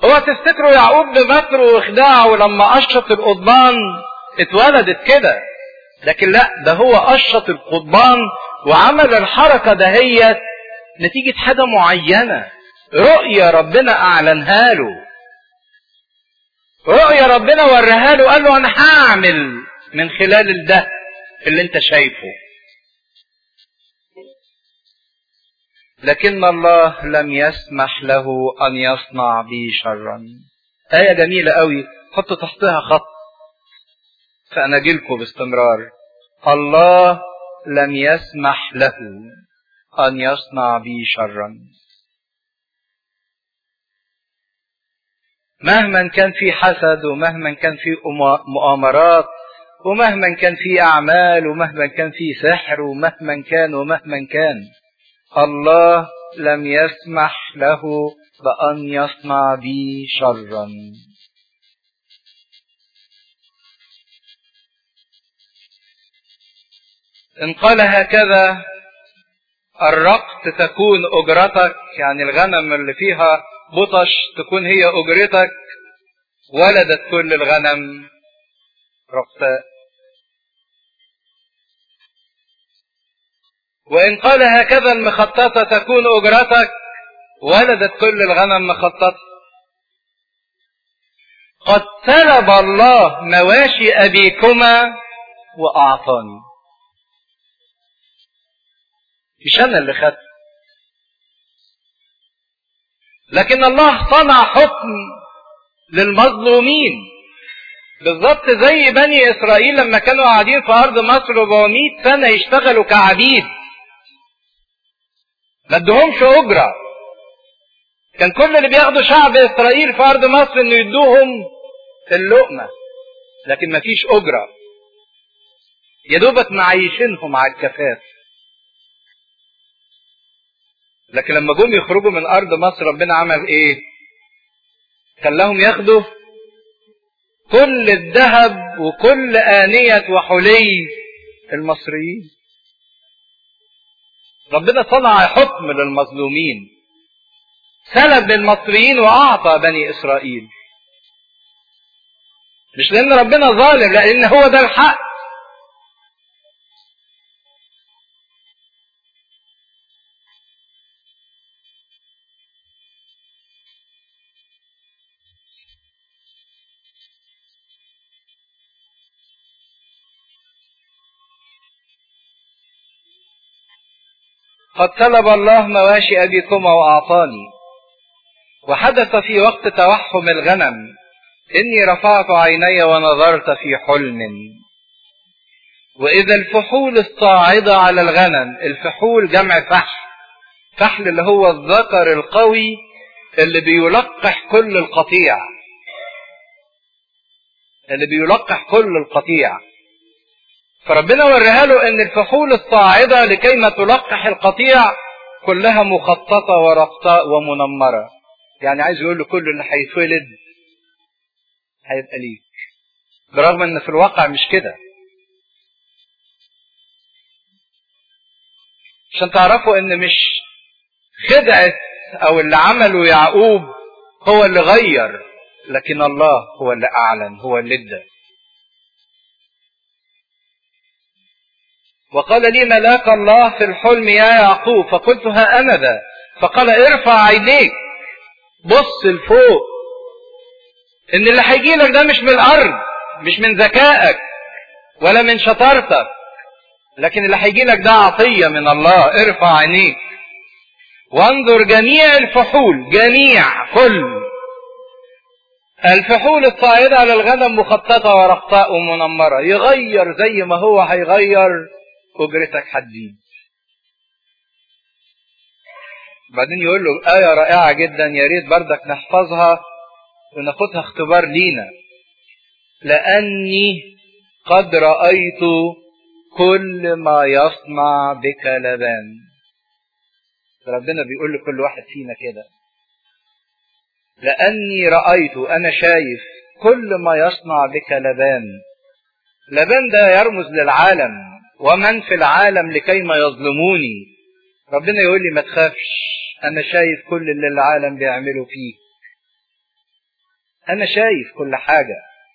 هو تفتكروا يعقوب بمكره وخداعه ولما قشط القضبان اتولدت كده لكن لا ده هو قشط القضبان وعمل الحركة دهيت نتيجة حاجة معينة رؤية ربنا أعلنها له رؤية ربنا وريها له قال له أنا هعمل من خلال ده اللي أنت شايفه لكن الله لم يسمح له أن يصنع بي شرا آية جميلة قوي حطوا تحتها خط فأنا أجيلكم باستمرار الله لم يسمح له أن يصنع بي شرا مهما كان في حسد ومهما كان في مؤامرات ومهما كان في أعمال ومهما كان في سحر ومهما كان ومهما كان الله لم يسمح له بأن يصنع بي شرا إن قال هكذا الرقط تكون أجرتك يعني الغنم اللي فيها بطش تكون هي أجرتك ولدت كل الغنم رقطاء وإن قال هكذا المخططة تكون أجرتك ولدت كل الغنم مخططة قد سلب الله مواشي أبيكما وأعطاني مش أنا اللي خدت لكن الله صنع حكم للمظلومين بالظبط زي بني إسرائيل لما كانوا قاعدين في أرض مصر 400 سنة يشتغلوا كعبيد ما ادوهمش أجرة كان كل اللي بياخدوا شعب إسرائيل في أرض مصر إنه يدوهم اللقمة لكن ما فيش أجرة يا دوبك معيشينهم على الكفاف لكن لما جم يخرجوا من أرض مصر ربنا عمل إيه؟ خلاهم ياخدوا كل الذهب وكل آنية وحلي المصريين ربنا صنع حكم للمظلومين سلب المصريين وأعطى بني إسرائيل مش لأن ربنا ظالم لأن هو ده الحق قد سلب الله مواشي أبيكما وأعطاني وحدث في وقت توحم الغنم إني رفعت عيني ونظرت في حلم وإذا الفحول الصاعدة على الغنم الفحول جمع فحل فحل اللي هو الذكر القوي اللي بيلقح كل القطيع اللي بيلقح كل القطيع فربنا وريها له ان الفحول الصاعده لكي ما تلقح القطيع كلها مخططه ورقطاء ومنمره يعني عايز يقول له كل اللي هيتولد هيبقى ليك برغم ان في الواقع مش كده عشان تعرفوا ان مش خدعة او اللي عمله يعقوب هو اللي غير لكن الله هو اللي اعلن هو اللي ادى وقال لي ملاك الله في الحلم يا يعقوب فقلت ها انا ذا فقال ارفع عينيك بص لفوق ان اللي هيجي لك ده مش من الارض مش من ذكائك ولا من شطارتك لكن اللي هيجي لك ده عطيه من الله ارفع عينيك وانظر جميع الفحول جميع كل الفحول الصاعدة على الغنم مخططة ورقطاء ومنمرة يغير زي ما هو هيغير أجرتك حديد بعدين يقول له آية رائعة جدا يا ريت بردك نحفظها وناخدها اختبار لينا لأني قد رأيت كل ما يصنع بك لبان ربنا بيقول لكل واحد فينا كده لأني رأيت أنا شايف كل ما يصنع بك لبان لبان ده يرمز للعالم ومن في العالم لكي ما يظلموني ربنا يقول لي ما تخافش أنا شايف كل اللي العالم بيعمله فيك انا شايف كل حاجة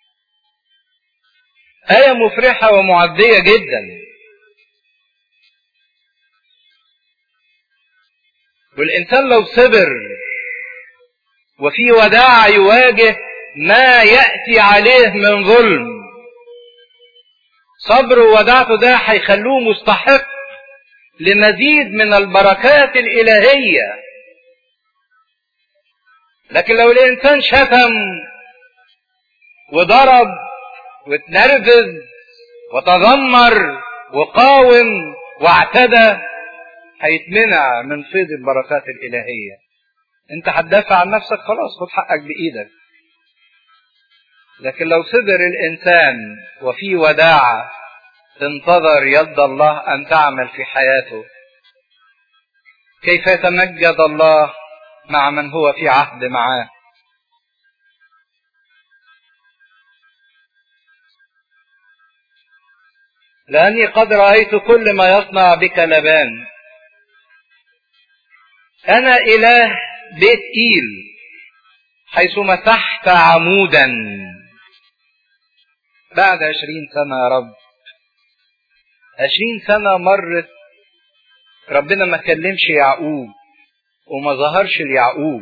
آية مفرحة ومعدية جدا والإنسان لو صبر وفي وداع يواجه ما يأتي عليه من ظلم صبر ووداعته ده هيخلوه مستحق لمزيد من البركات الإلهية لكن لو الإنسان شتم وضرب واتنرفز وتذمر وقاوم واعتدى هيتمنع من فيض البركات الإلهية انت هتدافع عن نفسك خلاص خد حقك بإيدك لكن لو صبر الإنسان وفي وداعة انتظر يد الله أن تعمل في حياته كيف يتمجد الله مع من هو في عهد معاه لأني قد رأيت كل ما يصنع بك لبان أنا إله بيت إيل حيث مسحت عمودا بعد عشرين سنة يا رب عشرين سنة مرت ربنا ما كلمش يعقوب وما ظهرش ليعقوب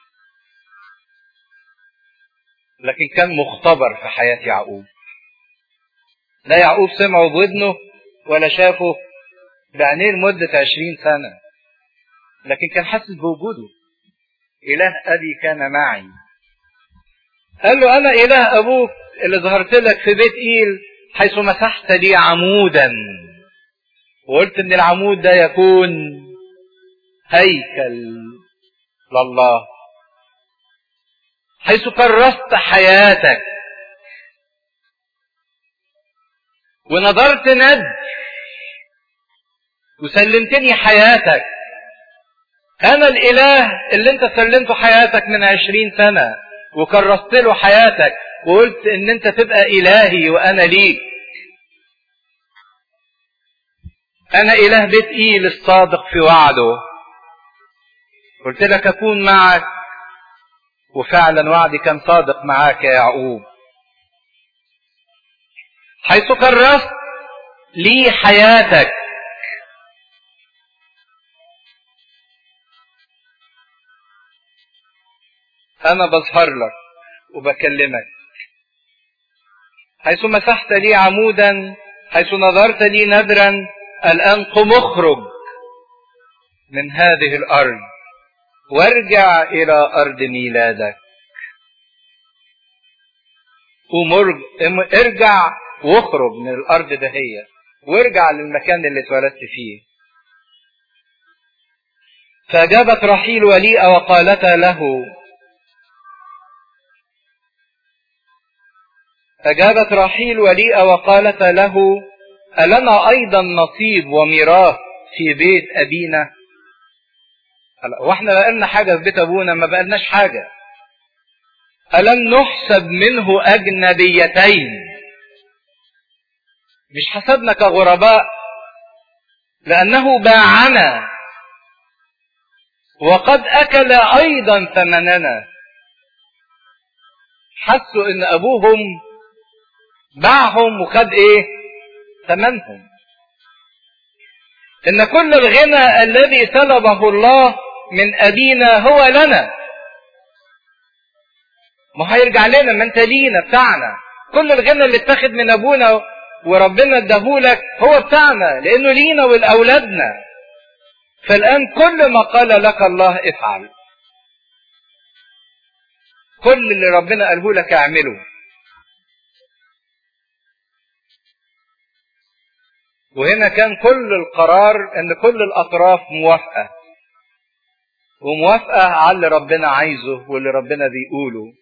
لكن كان مختبر في حياة يعقوب لا يعقوب سمعه بودنه ولا شافه بعينيه لمدة عشرين سنة لكن كان حاسس بوجوده إله أبي كان معي قال له أنا إله أبوك اللي ظهرت لك في بيت إيل حيث مسحت لي عمودا وقلت إن العمود ده يكون هيكل لله حيث كرست حياتك ونظرت ند وسلمتني حياتك أنا الإله اللي أنت سلمته حياتك من عشرين سنة وكرست له حياتك وقلت إن أنت تبقى إلهي وأنا ليك أنا إله بيت إيل الصادق في وعده قلت لك أكون معك وفعلا وعدي كان صادق معاك يا يعقوب حيث كرست لي حياتك أنا بظهر لك وبكلمك حيث مسحت لي عمودا حيث نظرت لي ندرا الآن قم اخرج من هذه الأرض وارجع إلى أرض ميلادك قوم ارجع واخرج من الأرض دهية وارجع للمكان اللي اتولدت فيه فأجابت رحيل وليئة وقالت له أجابت رحيل وليئة وقالت له ألنا أيضا نصيب وميراث في بيت أبينا واحنا بقالنا حاجة في بيت أبونا ما بقالناش حاجة ألم نحسب منه أجنبيتين مش حسبنا كغرباء لأنه باعنا وقد أكل أيضا ثمننا حسوا إن أبوهم باعهم وخد إيه ثمنهم إن كل الغنى الذي سلبه الله من أبينا هو لنا ما هيرجع لنا ما انت لينا بتاعنا كل الغنى اللي اتاخد من ابونا وربنا اداهولك هو بتاعنا لانه لينا ولاولادنا فالان كل ما قال لك الله افعل كل اللي ربنا قاله لك اعمله وهنا كان كل القرار ان كل الاطراف موافقه وموافقه على اللي ربنا عايزه واللي ربنا بيقوله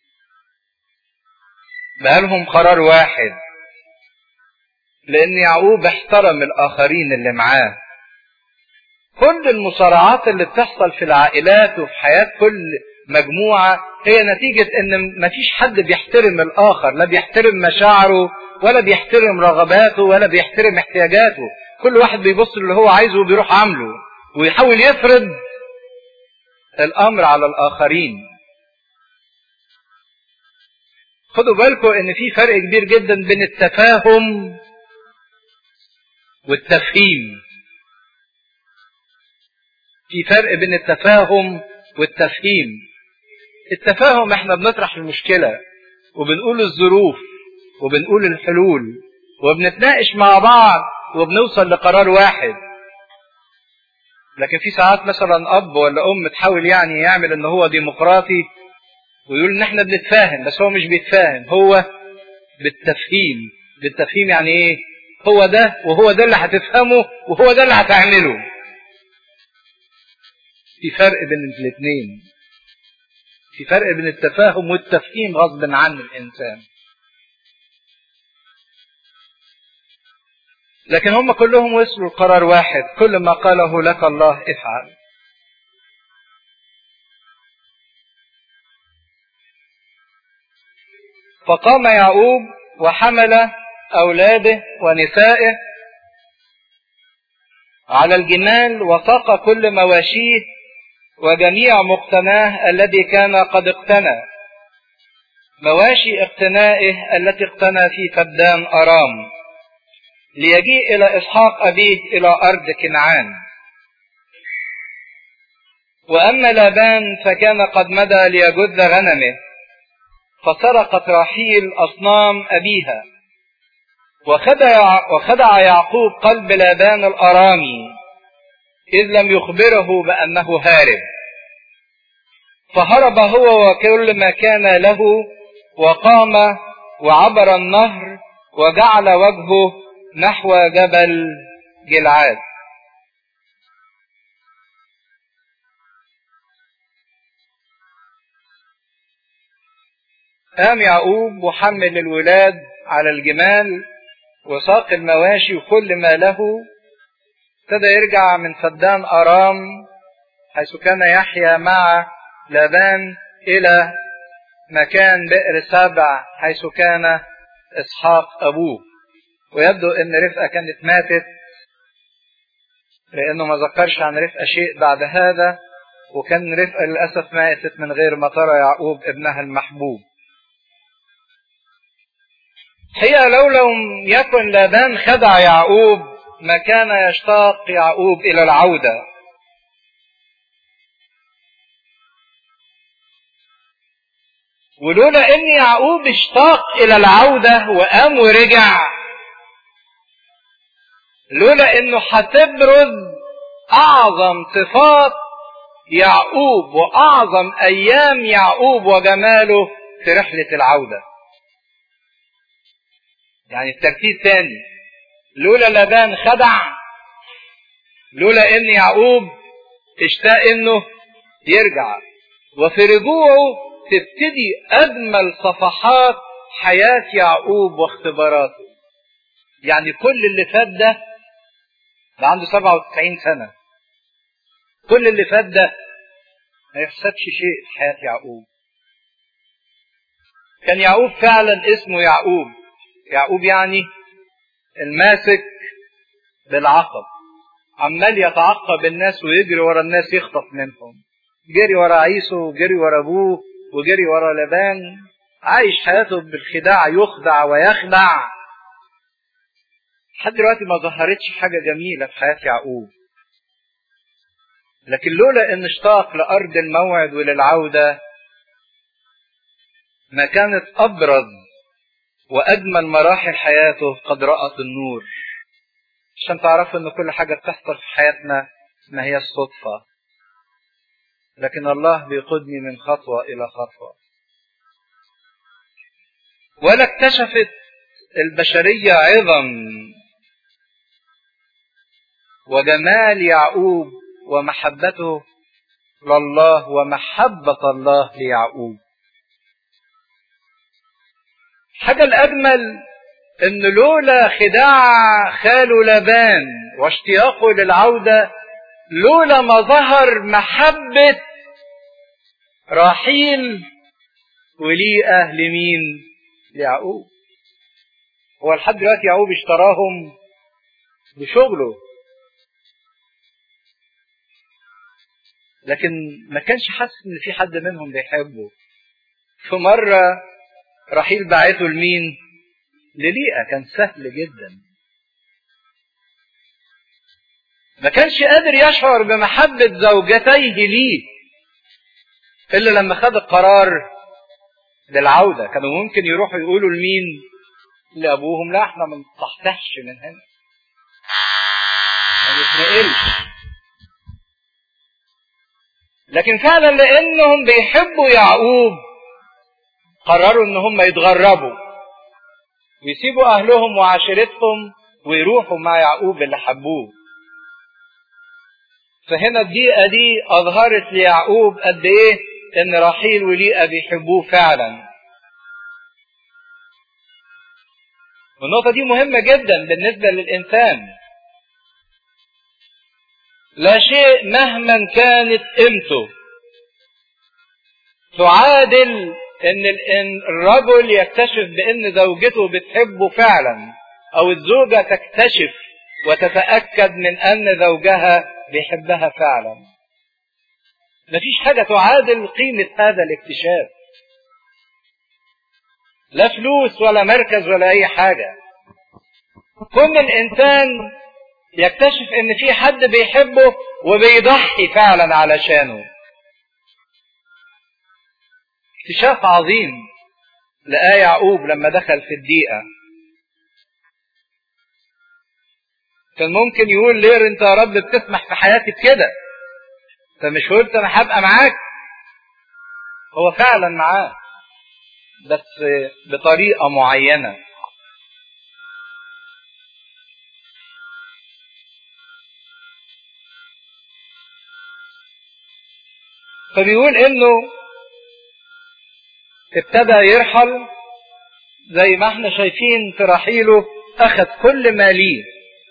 بقالهم قرار واحد لان يعقوب احترم الاخرين اللي معاه كل المصارعات اللي بتحصل في العائلات وفي حياة كل مجموعة هي نتيجة ان مفيش حد بيحترم الاخر لا بيحترم مشاعره ولا بيحترم رغباته ولا بيحترم احتياجاته كل واحد بيبص اللي هو عايزه وبيروح عامله ويحاول يفرض الامر على الاخرين خدوا بالكم ان في فرق كبير جدا بين التفاهم والتفهيم في فرق بين التفاهم والتفهيم التفاهم احنا بنطرح المشكلة وبنقول الظروف وبنقول الحلول وبنتناقش مع بعض وبنوصل لقرار واحد لكن في ساعات مثلا اب ولا ام تحاول يعني يعمل ان هو ديمقراطي ويقول ان احنا بنتفاهم بس هو مش بيتفاهم هو بالتفهيم بالتفهيم يعني ايه هو ده وهو ده اللي هتفهمه وهو ده اللي هتعمله في فرق بين الاثنين في فرق بين التفاهم والتفهيم غصب عن الانسان لكن هم كلهم وصلوا لقرار واحد كل ما قاله لك الله افعل فقام يعقوب وحمل أولاده ونسائه على الجمال وساق كل مواشيه وجميع مقتناه الذي كان قد اقتنى مواشي اقتنائه التي اقتنى في فدان أرام ليجيء إلى إسحاق أبيه إلى أرض كنعان وأما لابان فكان قد مدى ليجد غنمه فسرقت راحيل أصنام أبيها وخدع, وخدع يعقوب قلب لابان الأرامي إذ لم يخبره بأنه هارب فهرب هو وكل ما كان له وقام وعبر النهر وجعل وجهه نحو جبل جلعاد قام يعقوب وحمل الولاد على الجمال وساق المواشي وكل ما له ابتدى يرجع من فدان أرام حيث كان يحيا مع لابان إلى مكان بئر سبع حيث كان إسحاق أبوه ويبدو أن رفقة كانت ماتت لأنه ما ذكرش عن رفقة شيء بعد هذا وكان رفقة للأسف ماتت من غير ما ترى يعقوب ابنها المحبوب هي لو لم يكن لابان خدع يعقوب ما كان يشتاق يعقوب إلى العودة ولولا ان يعقوب اشتاق الى العودة وقام ورجع لولا انه هتبرز اعظم صفات يعقوب واعظم ايام يعقوب وجماله في رحلة العودة يعني الترتيب تاني لولا لبان خدع لولا ان يعقوب اشتاق انه يرجع وفي رجوعه تبتدي اجمل صفحات حياة يعقوب واختباراته يعني كل اللي فات ده ده عنده 97 سنة كل اللي فات ده ما يحسبش شيء في حياة يعقوب كان يعقوب فعلا اسمه يعقوب يعقوب يعني الماسك بالعقب عمال يتعقب الناس ويجري ورا الناس يخطف منهم جري ورا عيسو وجري ورا ابوه وجري ورا لبان عايش حياته بالخداع يخدع ويخدع لحد دلوقتي ما ظهرتش حاجة جميلة في حياة يعقوب لكن لولا ان اشتاق لأرض الموعد وللعودة ما كانت أبرز وأجمل مراحل حياته قد رأت النور عشان تعرفوا ان كل حاجة بتحصل في حياتنا ما هي الصدفة لكن الله بيقودني من خطوة إلى خطوة ولا اكتشفت البشرية عظم وجمال يعقوب ومحبته لله ومحبة الله ليعقوب حاجة الأجمل إن لولا خداع خاله لبان واشتياقه للعودة لولا ما ظهر محبة راحيل وليئة لمين؟ ليعقوب. هو لحد دلوقتي يعقوب اشتراهم بشغله. لكن ما كانش حاسس ان في حد منهم بيحبه. في مرة رحيل بعته لمين لليئة كان سهل جدا ما كانش قادر يشعر بمحبة زوجتيه ليه إلا لما خد القرار للعودة كانوا ممكن يروحوا يقولوا لمين لأبوهم لا احنا ما نصحتحش من هنا ما نتنقلش لكن فعلا لانهم بيحبوا يعقوب قرروا ان هم يتغربوا ويسيبوا اهلهم وعشيرتهم ويروحوا مع يعقوب اللي حبوه فهنا الدقيقة دي أظهرت ليعقوب قد إيه إن رحيل وليئة بيحبوه فعلا. والنقطة دي مهمة جدا بالنسبة للإنسان. لا شيء مهما كانت قيمته تعادل ان الرجل يكتشف بان زوجته بتحبه فعلا او الزوجه تكتشف وتتاكد من ان زوجها بيحبها فعلا مفيش حاجه تعادل قيمه هذا الاكتشاف لا فلوس ولا مركز ولا اي حاجه كل الانسان يكتشف ان في حد بيحبه وبيضحي فعلا علشانه اكتشاف عظيم لقاه يعقوب لما دخل في الدقيقة كان ممكن يقول ليه انت يا رب بتسمح في حياتي بكده انت مش قلت انا هبقى معاك هو فعلا معاه بس بطريقة معينة فبيقول انه ابتدى يرحل زي ما احنا شايفين في رحيله اخذ كل ما ليه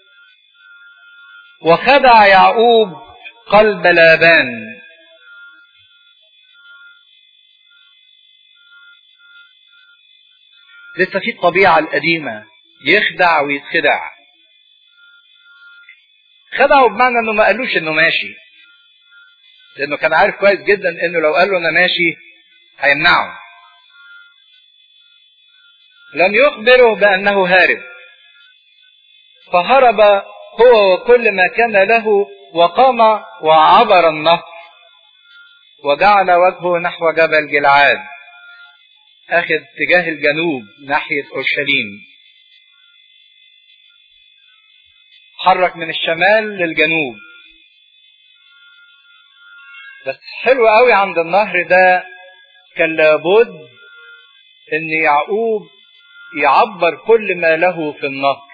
وخدع يعقوب قلب لابان لسه في الطبيعة القديمة يخدع ويتخدع خدعه بمعنى انه ما قالوش انه ماشي لانه كان عارف كويس جدا انه لو قال له انا ماشي هيمنعه لم يخبره بانه هارب فهرب هو وكل ما كان له وقام وعبر النهر وجعل وجهه نحو جبل جلعاد اخذ اتجاه الجنوب ناحيه اورشليم حرك من الشمال للجنوب بس حلو قوي عند النهر ده كان لابد ان يعقوب يعبر كل ما له في النهر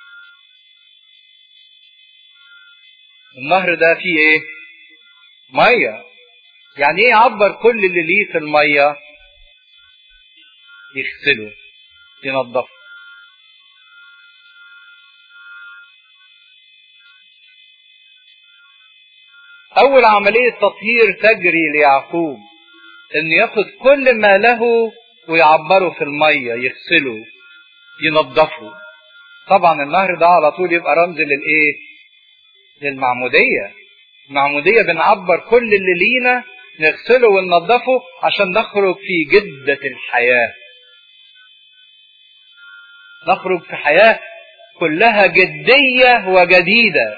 النهر ده فيه ايه ميه يعني ايه يعبر كل اللي ليه في الميه يغسله ينظفه أول عملية تطهير تجري ليعقوب إنه ياخد كل ما له ويعبره في المية يغسله ينظفه طبعا النهر ده على طول يبقى رمز للإيه؟ للمعمودية المعمودية بنعبر كل اللي لينا نغسله وننظفه عشان نخرج في جدة الحياة نخرج في حياة كلها جدية وجديدة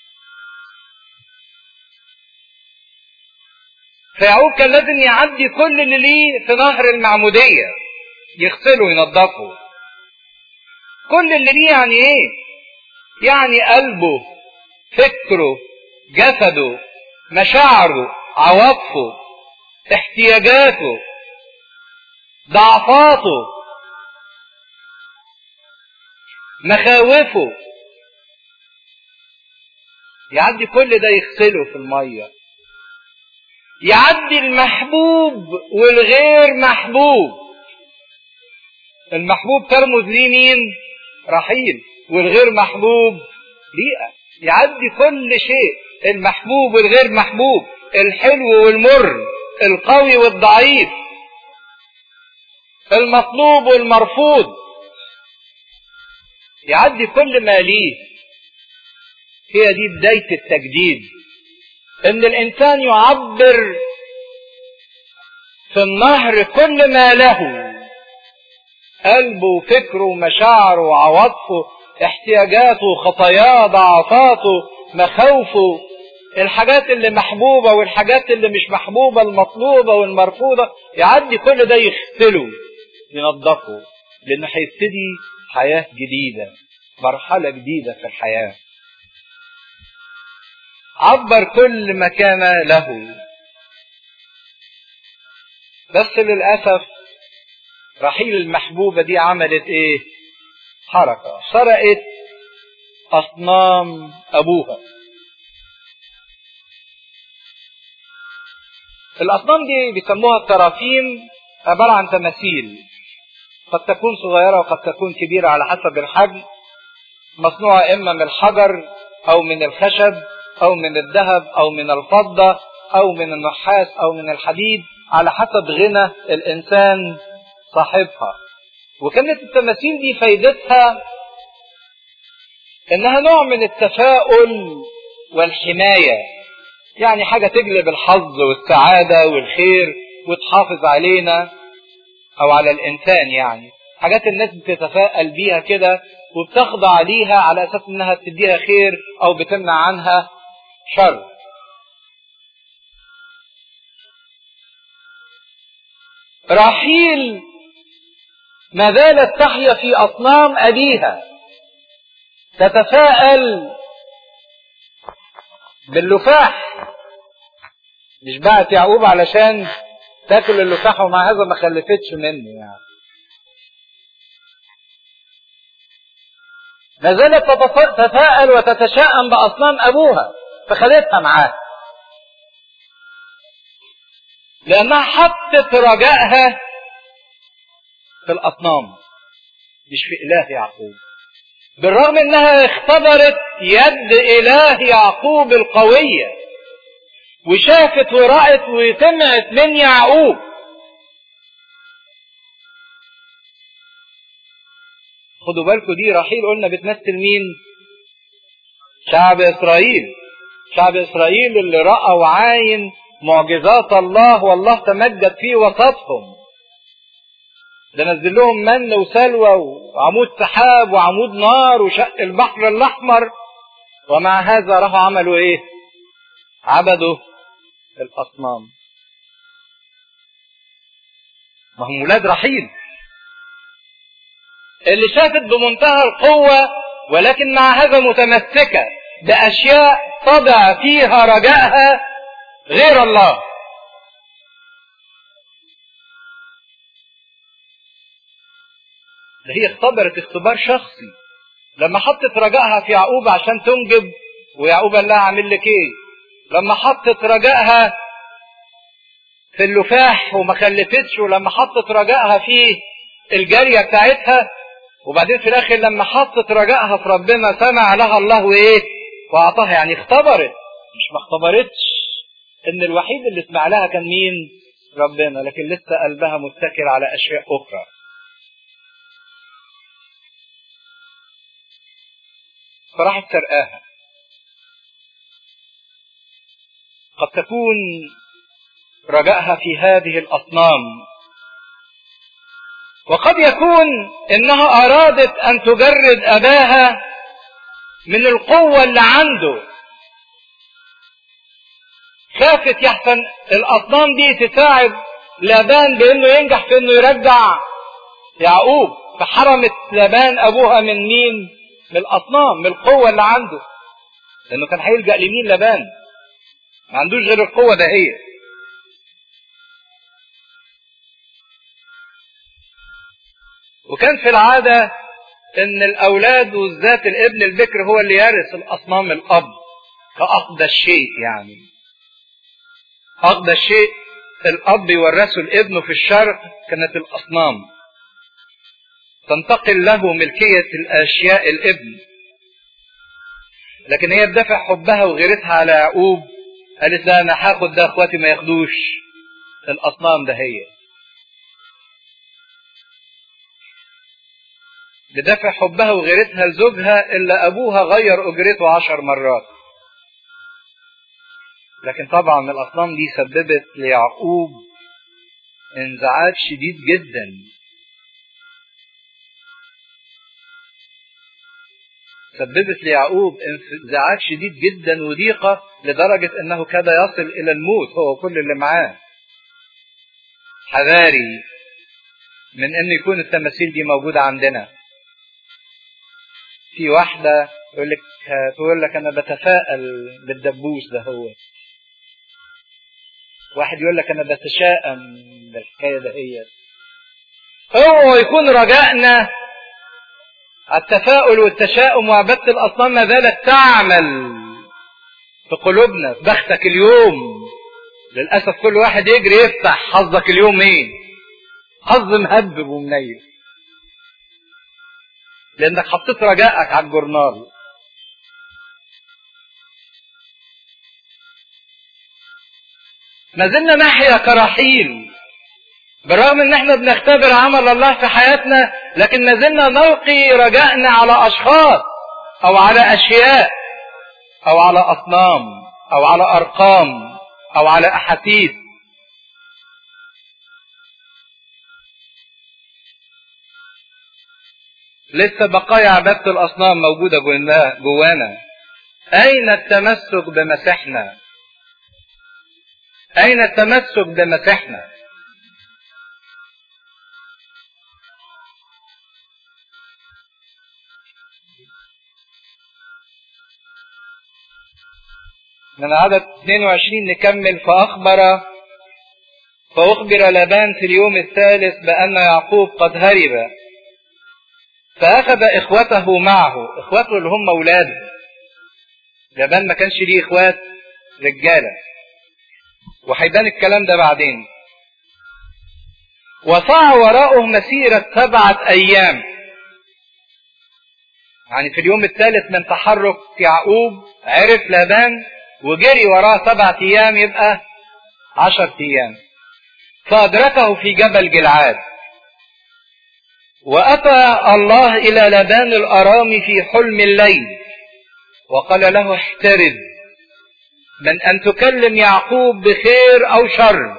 فيعقوب كان لازم يعدي كل اللي ليه في نهر المعمودية يغسله وينظفه كل اللي ليه يعني ايه يعني قلبه فكره جسده مشاعره عواطفه احتياجاته ضعفاته مخاوفه يعدي كل ده يغسله في الميه يعدي المحبوب والغير محبوب المحبوب ترمز ليه مين رحيل والغير محبوب ليئة يعدي كل شيء المحبوب والغير محبوب الحلو والمر القوي والضعيف المطلوب والمرفوض يعدي كل ما ليه هي دي بداية التجديد ان الانسان يعبر في النهر كل ما له قلبه وفكره ومشاعره وعواطفه احتياجاته خطاياه ضعفاته مخاوفه الحاجات اللي محبوبة والحاجات اللي مش محبوبة المطلوبة والمرفوضة يعدي كل ده يغسله ينظفه لأنه هيبتدي حياة جديدة مرحلة جديدة في الحياة عبر كل ما كان له بس للأسف رحيل المحبوبة دي عملت ايه حركة سرقت أصنام أبوها الأصنام دي بيسموها الترافيم عبارة عن تماثيل قد تكون صغيرة وقد تكون كبيرة على حسب الحجم مصنوعة إما من الحجر أو من الخشب أو من الذهب أو من الفضة أو من النحاس أو من الحديد على حسب غنى الإنسان صاحبها وكانت التماثيل دي فايدتها إنها نوع من التفاؤل والحماية يعني حاجة تجلب الحظ والسعادة والخير وتحافظ علينا أو على الإنسان يعني حاجات الناس بتتفائل بيها كده وبتخضع ليها على أساس إنها بتديها خير أو بتمنع عنها شر رحيل ما زالت تحيا في أصنام أبيها تتفاءل باللفاح مش بعت يعقوب علشان تاكل اللفاح ومع هذا ما خلفتش منه يعني ما زالت تتفائل وتتشائم بأصنام أبوها فخدتها معاها لأنها حطت رجائها في الأصنام مش في إله يعقوب بالرغم انها اختبرت يد اله يعقوب القوية وشافت ورأت وسمعت من يعقوب خدوا بالكم دي رحيل قلنا بتمثل مين شعب اسرائيل شعب اسرائيل اللي رأى وعاين معجزات الله والله تمجد في وسطهم ده نزل لهم من وسلوى وعمود سحاب وعمود نار وشق البحر الاحمر ومع هذا راحوا عملوا ايه عبدوا الاصنام ما هم ولاد رحيل اللي شافت بمنتهى القوة ولكن مع هذا متمسكة بأشياء طبع فيها رجائها غير الله ده هي اختبرت اختبار شخصي لما حطت رجائها في يعقوب عشان تنجب ويعقوب قال لها اعمل لك ايه لما حطت رجائها في اللفاح وما خلفتش ولما حطت رجائها في الجارية بتاعتها وبعدين في الاخر لما حطت رجائها في ربنا سمع لها الله وايه واعطاها يعني اختبرت مش ما اختبرتش ان الوحيد اللي سمع لها كان مين ربنا لكن لسه قلبها متكل على اشياء اخرى فراحت سرقاها قد تكون رجائها في هذه الأصنام وقد يكون إنها أرادت أن تجرد أباها من القوة اللي عنده خافت يحسن الأصنام دي تساعد لابان بإنه ينجح في إنه يرجع يعقوب فحرمت لابان أبوها من مين؟ من الأصنام من القوة اللي عنده لأنه كان هيلجأ لمين لبان ما عندوش غير القوة ده هي وكان في العادة إن الأولاد وذات الابن البكر هو اللي يرث الأصنام الأب كأقدى الشيء يعني أقدى الشيء الأب يورثه الابن في الشرق كانت الأصنام تنتقل له ملكية الأشياء الابن لكن هي بدافع حبها وغيرتها على يعقوب قالت لا أنا هاخد ده إخواتي ما ياخدوش الأصنام ده هي بدافع حبها وغيرتها لزوجها إلا أبوها غير أجرته عشر مرات لكن طبعا الأصنام دي سببت ليعقوب انزعاج شديد جدا سببت ليعقوب انزعاج شديد جدا وضيقة لدرجة انه كاد يصل الى الموت هو كل اللي معاه حذاري من ان يكون التماثيل دي موجودة عندنا في واحدة يقول لك تقول لك انا بتفائل بالدبوس ده هو واحد يقول لك انا بتشائم بالحكاية ده هي هو يكون رجائنا التفاؤل والتشاؤم وعبادة الأصنام ما زالت تعمل في قلوبنا في بختك اليوم للأسف كل واحد يجري يفتح حظك اليوم ايه حظ مهبب ومنيل لأنك حطيت رجائك على الجورنال ما زلنا نحيا كرحيل بالرغم ان احنا بنختبر عمل الله في حياتنا لكن ما زلنا نلقي رجائنا على اشخاص او على اشياء او على اصنام او على ارقام او على احاسيس لسه بقايا عبادة الأصنام موجودة جوانا أين التمسك بمسيحنا أين التمسك بمسيحنا من عدد 22 نكمل فأخبر فأخبر لابان في اليوم الثالث بأن يعقوب قد هرب فأخذ إخوته معه إخوته اللي هم أولاده لابان ما كانش ليه إخوات رجالة وهيبان الكلام ده بعدين وسعى وراءه مسيرة سبعة أيام يعني في اليوم الثالث من تحرك يعقوب عرف لابان وجري وراه سبعة أيام يبقى عشر أيام فأدركه في جبل جلعاد وأتى الله إلى لبان الأرامي في حلم الليل وقال له احترز من أن تكلم يعقوب بخير أو شر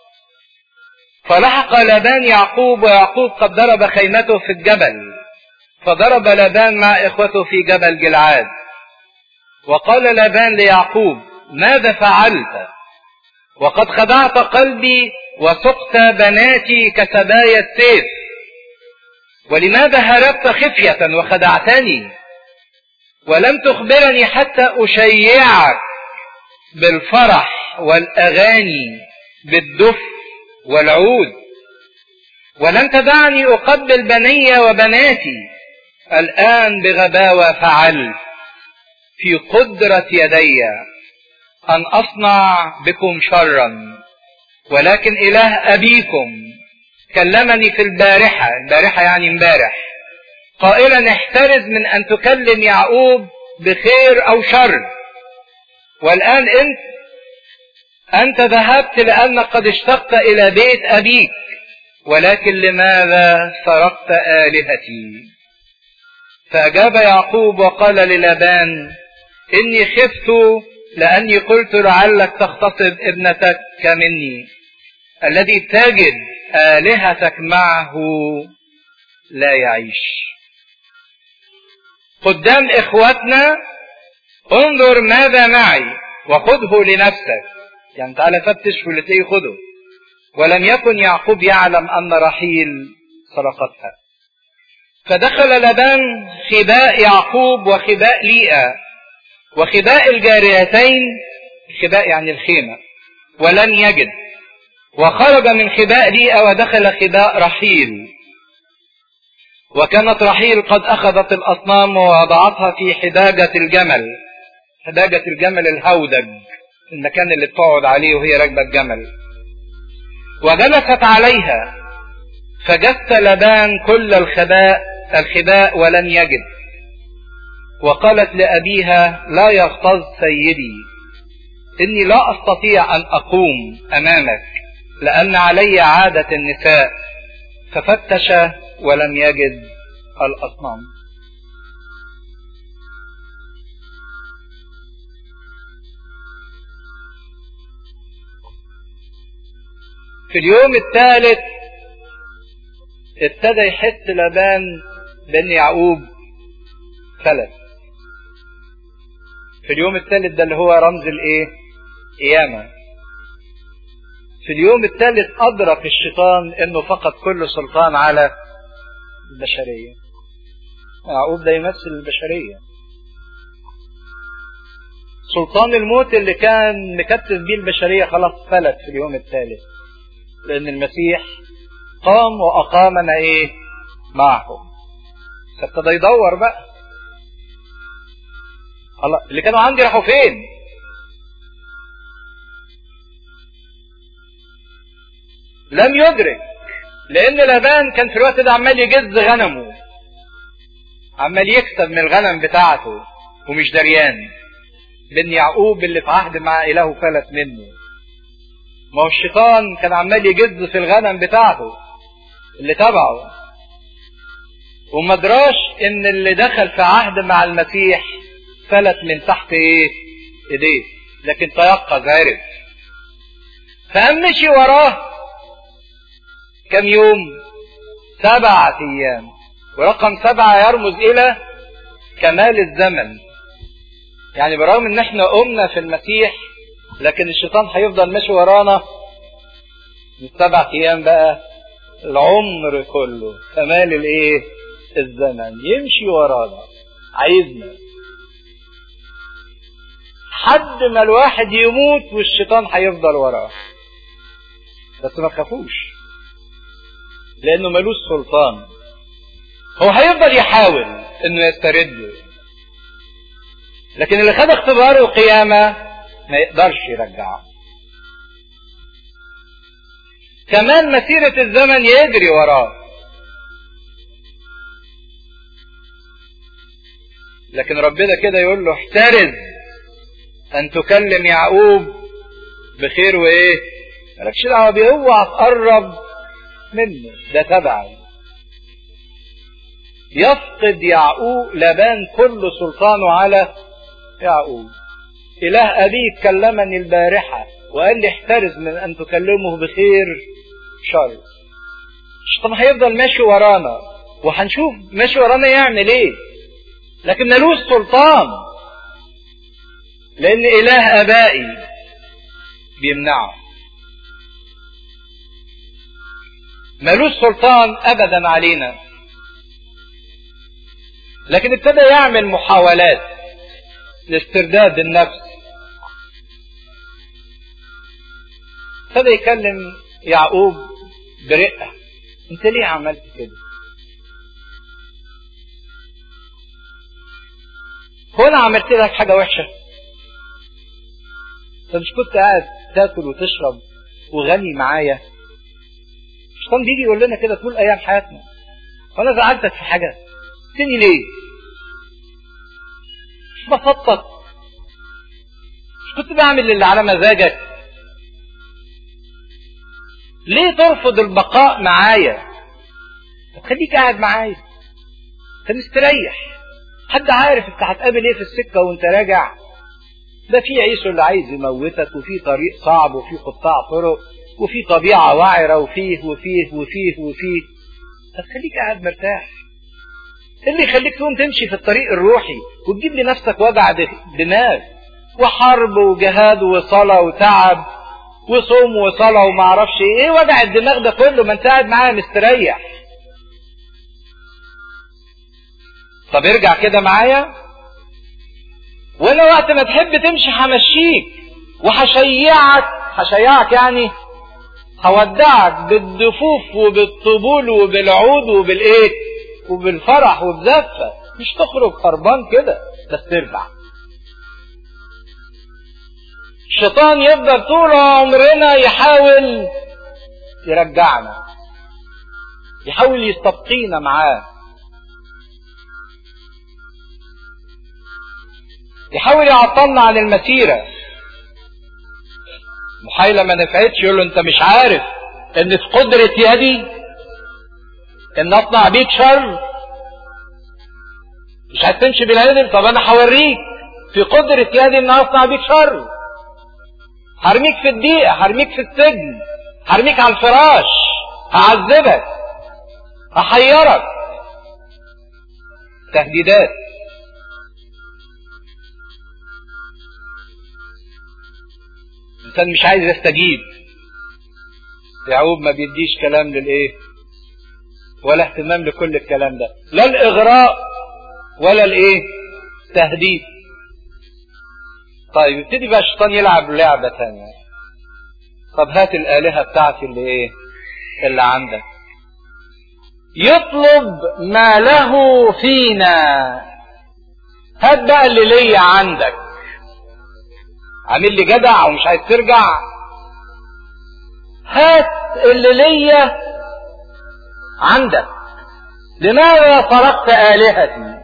فلحق لبان يعقوب ويعقوب قد ضرب خيمته في الجبل فضرب لبان مع إخوته في جبل جلعاد وقال لبان ليعقوب ماذا فعلت وقد خدعت قلبي وسقت بناتي كسبايا السيف ولماذا هربت خفية وخدعتني ولم تخبرني حتى أشيعك بالفرح والأغاني بالدف والعود ولم تدعني أقبل بني وبناتي الآن بغباوة فعلت في قدرة يدي أن أصنع بكم شرا ولكن إله أبيكم كلمني في البارحة البارحة يعني امبارح قائلا احترز من أن تكلم يعقوب بخير أو شر والآن أنت أنت ذهبت لأنك قد اشتقت إلى بيت أبيك ولكن لماذا سرقت آلهتي فأجاب يعقوب وقال للابان إني خفت لأني قلت لعلك تغتصب ابنتك مني الذي تجد آلهتك معه لا يعيش قدام إخوتنا انظر ماذا معي وخذه لنفسك يعني تعالى فتش واللي تلاقيه خده ولم يكن يعقوب يعلم أن رحيل سرقتها فدخل لبان خباء يعقوب وخباء ليئة وخباء الجاريتين خباء يعني الخيمة ولم يجد وخرج من خباء ليئة ودخل خباء رحيل وكانت رحيل قد أخذت الأصنام ووضعتها في حداجة الجمل حداجة الجمل الهودج المكان اللي بتقعد عليه وهي راكبة الجمل وجلست عليها فجس لبان كل الخباء الخباء ولم يجد وقالت لأبيها لا يغتظ سيدي إني لا أستطيع أن أقوم أمامك لأن علي عادة النساء ففتش ولم يجد الأصنام في اليوم الثالث ابتدى يحس لبان بان يعقوب فلت في اليوم الثالث ده اللي هو رمز الايه قيامة في اليوم الثالث أدرك الشيطان أنه فقد كل سلطان على البشرية يعقوب ده يمثل البشرية سلطان الموت اللي كان مكتف بيه البشرية خلاص فلت في اليوم الثالث لأن المسيح قام وأقامنا إيه معه فابتدى يدور بقى الله اللي كانوا عندي راحوا فين لم يدرك لان لابان كان في الوقت ده عمال يجز غنمه عمال يكسب من الغنم بتاعته ومش دريان بن يعقوب اللي في عهد مع اله فلت منه ما هو الشيطان كان عمال يجز في الغنم بتاعته اللي تبعه وما دراش ان اللي دخل في عهد مع المسيح فلت من تحت ايه ايديه لكن تيقظ عرف فقام مشي وراه كم يوم سبعة ايام ورقم سبعة يرمز الى كمال الزمن يعني برغم ان احنا قمنا في المسيح لكن الشيطان هيفضل ماشي ورانا من سبع ايام بقى العمر كله كمال الايه الزمن يمشي ورانا عايزنا حد ما الواحد يموت والشيطان هيفضل وراه بس ما تخافوش لانه ملوش سلطان هو هيفضل يحاول انه يسترده لكن اللي خد اختبار القيامة ما يقدرش يرجعه كمان مسيرة الزمن يجري وراه لكن ربنا كده يقول له احترز ان تكلم يعقوب بخير وايه مالكش دعوه بيه اوعى تقرب منه ده تبعي يفقد يعقوب لبان كل سلطانه على يعقوب اله ابيك كلمني البارحه وقال لي احترز من ان تكلمه بخير شر طب هيفضل ماشي ورانا وهنشوف ماشي ورانا يعمل ايه لكن ملوش سلطان لان اله ابائي بيمنعه ملوش سلطان ابدا علينا لكن ابتدى يعمل محاولات لاسترداد النفس ابتدى يكلم يعقوب برقه انت ليه عملت كده هو انا عملت لك حاجه وحشه انت مش كنت قاعد تاكل وتشرب وغني معايا الشيطان بيجي يقول لنا كده طول ايام حياتنا وانا زعلتك في حاجه سني ليه مش بفطط مش كنت بعمل اللي على مزاجك ليه ترفض البقاء معايا طب خليك قاعد معايا انت مستريح حد عارف انت هتقابل ايه في السكه وانت راجع ده في عيسو اللي عايز يموتك وفي طريق صعب وفي قطاع طرق وفي طبيعة وعرة وفيه وفيه وفيه وفيه هتخليك قاعد مرتاح اللي يخليك تقوم تمشي في الطريق الروحي وتجيب لنفسك وجع دماغ وحرب وجهاد وصلاة وتعب وصوم وصلاة وما اعرفش ايه وجع الدماغ ده كله ما انت قاعد معايا مستريح طب ارجع كده معايا وانا وقت ما تحب تمشي همشيك وهشيعك هشيعك يعني هودعك بالدفوف وبالطبول وبالعود وبالايه وبالفرح وبزفة مش تخرج خربان كده بس ترجع الشيطان يفضل طول عمرنا يحاول يرجعنا يحاول يستبقينا معاه يحاول يعطلنا عن المسيرة محايلة ما نفعتش يقول له انت مش عارف ان في قدرة يدي ان اصنع بيك شر مش هتمشي بالعدل طب انا هوريك في قدرة يدي ان اصنع بيك شر هرميك في الضيقة هرميك في السجن هرميك على الفراش هعذبك هحيرك تهديدات كان مش عايز يستجيب يعقوب ما بيديش كلام للايه ولا اهتمام لكل الكلام ده لا الاغراء ولا الايه تهديد طيب يبتدي بقى الشيطان يلعب لعبة تانية طب هات الآلهة بتاعتي اللي ايه اللي عندك يطلب ما له فينا هات بقى اللي ليا عندك عامل لي جدع ومش عايز ترجع هات اللي ليا عندك لماذا تركت آلهتي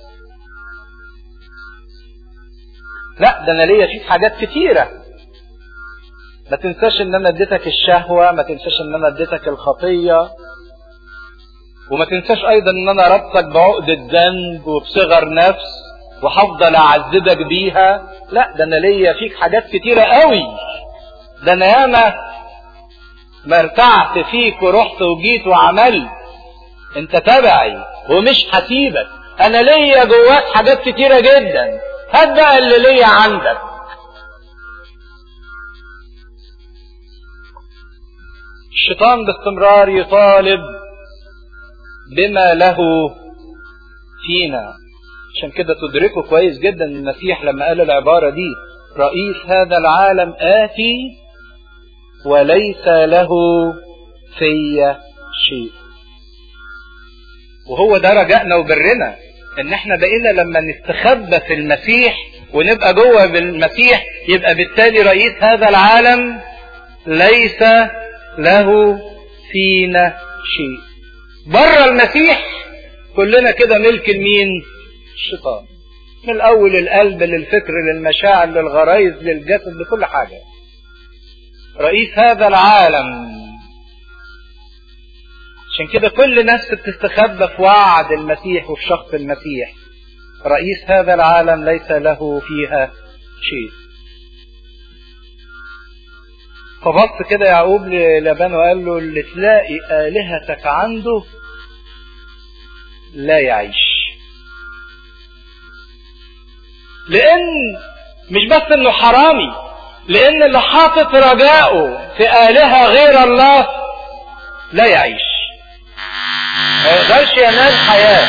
لا ده انا ليا فيك حاجات كتيرة ما تنساش ان انا اديتك الشهوة ما تنساش ان انا اديتك الخطية وما تنساش ايضا ان انا ربطك بعقد الذنب وبصغر نفس وهفضل اعذبك بيها لا ده انا ليا فيك حاجات كتيرة قوي ده انا ياما ما ارتعت فيك ورحت وجيت وعملت انت تبعي ومش هسيبك انا ليا جواك حاجات كتيرة جدا هات بقى اللي ليا عندك الشيطان باستمرار يطالب بما له فينا عشان كده تدركوا كويس جدا المسيح لما قال العبارة دي رئيس هذا العالم آتي وليس له في شيء وهو ده رجائنا وبرنا ان احنا بقينا لما نستخبى في المسيح ونبقى جوه بالمسيح يبقى بالتالي رئيس هذا العالم ليس له فينا شيء بره المسيح كلنا كده ملك لمين الشيطان من الاول القلب للفكر للمشاعر للغرايز للجسد لكل حاجه رئيس هذا العالم عشان كده كل نفس بتستخبى في وعد المسيح وفي شخص المسيح رئيس هذا العالم ليس له فيها شيء فبص كده يعقوب للابان وقال له اللي تلاقي آلهتك عنده لا يعيش لأن مش بس إنه حرامي لأن اللي حاطط رجاؤه في آلهة غير الله لا يعيش ما يقدرش ينال حياة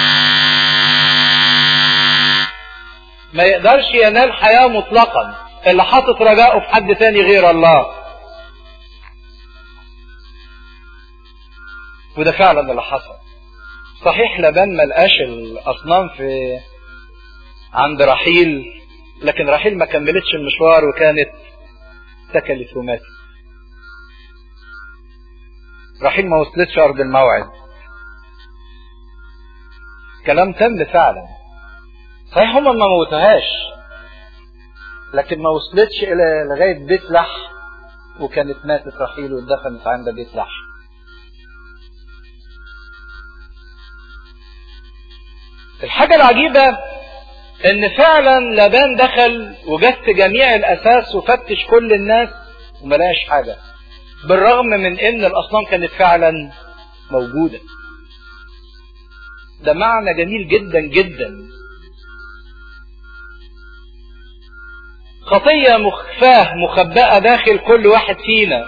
ما يقدرش ينال حياة مطلقا اللي حاطط رجاؤه في حد تاني غير الله وده فعلا اللي حصل صحيح لبان ما لقاش الاصنام في عند رحيل لكن رحيل ما كملتش المشوار وكانت اتكلت وماتت رحيل ما وصلتش ارض الموعد كلام تم فعلا صحيح هم ما موتوهاش لكن ما وصلتش الى لغايه بيت لح وكانت ماتت رحيل واتدفنت عند بيت لح الحاجة العجيبة ان فعلا لبان دخل وجس جميع الاساس وفتش كل الناس وما لقاش حاجة بالرغم من ان الاصنام كانت فعلا موجودة ده معنى جميل جدا جدا خطية مخفاة مخبأة داخل كل واحد فينا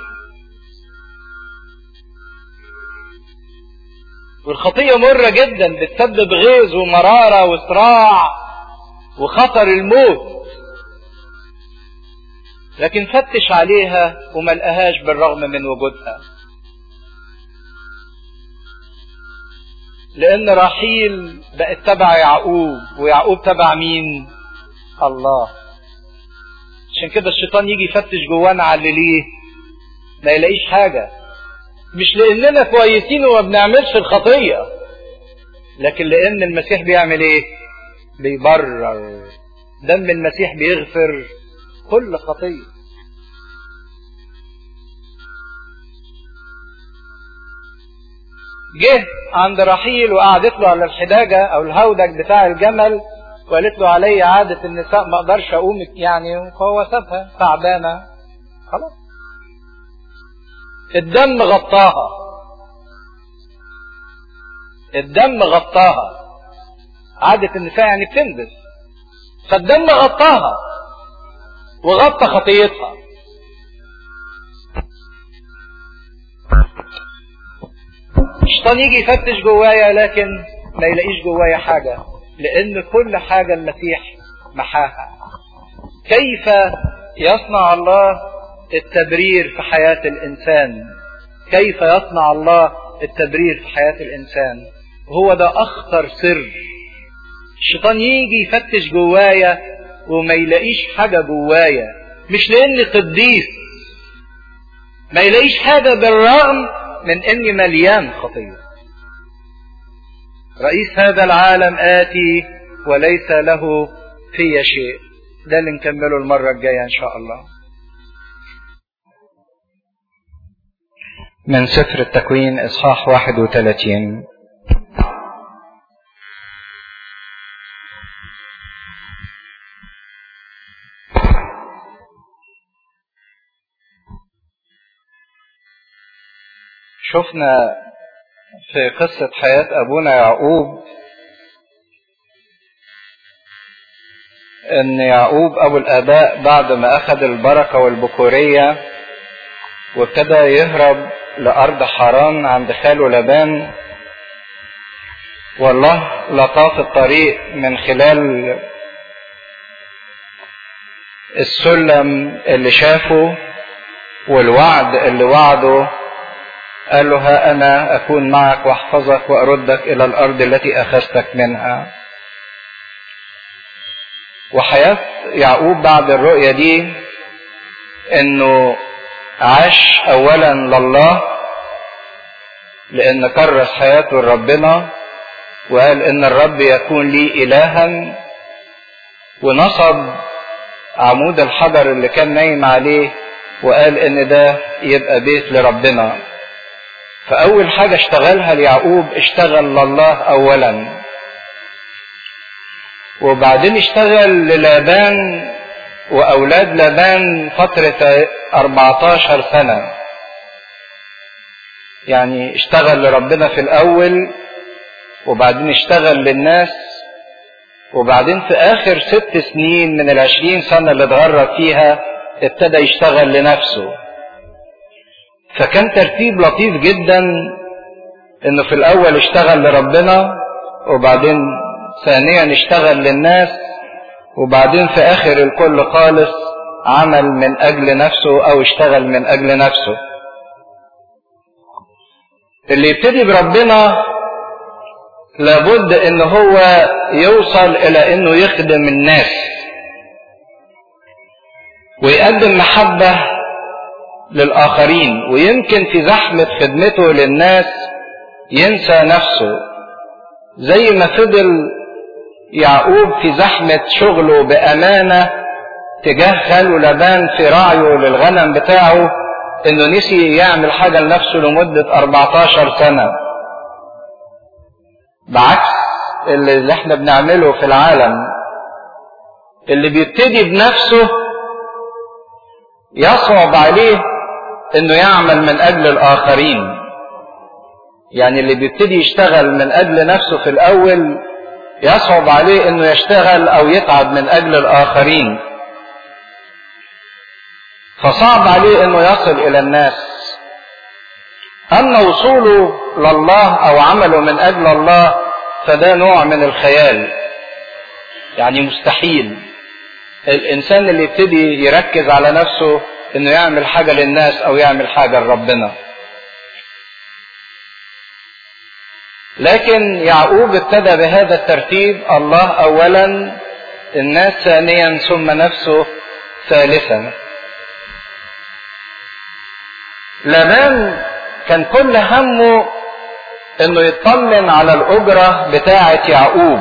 والخطية مرة جدا بتسبب غيظ ومرارة وصراع وخطر الموت لكن فتش عليها وما لقاهاش بالرغم من وجودها لان رحيل بقت تبع يعقوب ويعقوب تبع مين الله عشان كده الشيطان يجي يفتش جوانا على اللي ليه ما يلاقيش حاجه مش لاننا كويسين وما بنعملش الخطيه لكن لان المسيح بيعمل ايه بيبرر دم المسيح بيغفر كل خطيه جه عند رحيل وقعدت له على الحداجة او الهودج بتاع الجمل وقالت له علي عادة النساء ما اقدرش اقوم يعني فهو سابها تعبانة خلاص الدم غطاها الدم غطاها عادة النساء يعني بتنزل فالدم غطاها وغطى خطيتها الشيطان يجي يفتش جوايا لكن ما يلاقيش جوايا حاجة لأن كل حاجة المسيح محاها كيف يصنع الله التبرير في حياة الإنسان كيف يصنع الله التبرير في حياة الإنسان هو ده أخطر سر الشيطان يجي يفتش جوايا وما يلاقيش حاجة جوايا مش لأني قديس ما يلاقيش حاجة بالرغم من أني مليان خطية رئيس هذا العالم آتي وليس له في شيء ده اللي نكمله المرة الجاية إن شاء الله من سفر التكوين إصحاح 31 شفنا في قصة حياة أبونا يعقوب ان يعقوب ابو الاباء بعد ما اخذ البركة والبكورية وابتدى يهرب لارض حران عند خاله لبان والله لطاف الطريق من خلال السلم اللي شافه والوعد اللي وعده قال له ها انا اكون معك واحفظك واردك الى الارض التي اخذتك منها وحياة يعقوب بعد الرؤية دي انه عاش اولا لله لان كرس حياته لربنا وقال ان الرب يكون لي الها ونصب عمود الحجر اللي كان نايم عليه وقال ان ده يبقى بيت لربنا فاول حاجة اشتغلها ليعقوب اشتغل لله اولا وبعدين اشتغل للابان واولاد لابان فترة 14 سنة يعني اشتغل لربنا في الاول وبعدين اشتغل للناس وبعدين في اخر ست سنين من العشرين سنة اللي اتغرب فيها ابتدى يشتغل لنفسه فكان ترتيب لطيف جدا انه في الاول اشتغل لربنا وبعدين ثانيا اشتغل للناس وبعدين في اخر الكل خالص عمل من اجل نفسه او اشتغل من اجل نفسه اللي يبتدي بربنا لابد ان هو يوصل الى انه يخدم الناس ويقدم محبة للآخرين ويمكن في زحمة خدمته للناس ينسى نفسه زي ما فضل يعقوب في زحمة شغله بأمانة تجاه خاله لبان في رعيه للغنم بتاعه انه نسي يعمل حاجة لنفسه لمدة 14 سنة بعكس اللي احنا بنعمله في العالم اللي بيبتدي بنفسه يصعب عليه انه يعمل من اجل الاخرين يعني اللي بيبتدي يشتغل من اجل نفسه في الاول يصعب عليه انه يشتغل او يتعب من اجل الاخرين فصعب عليه انه يصل الى الناس اما وصوله لله او عمله من اجل الله فده نوع من الخيال يعني مستحيل الانسان اللي يبتدي يركز على نفسه انه يعمل حاجه للناس او يعمل حاجه لربنا لكن يعقوب ابتدى بهذا الترتيب الله اولا الناس ثانيا ثم نفسه ثالثا لابان كان كل همه انه يطمن على الاجره بتاعه يعقوب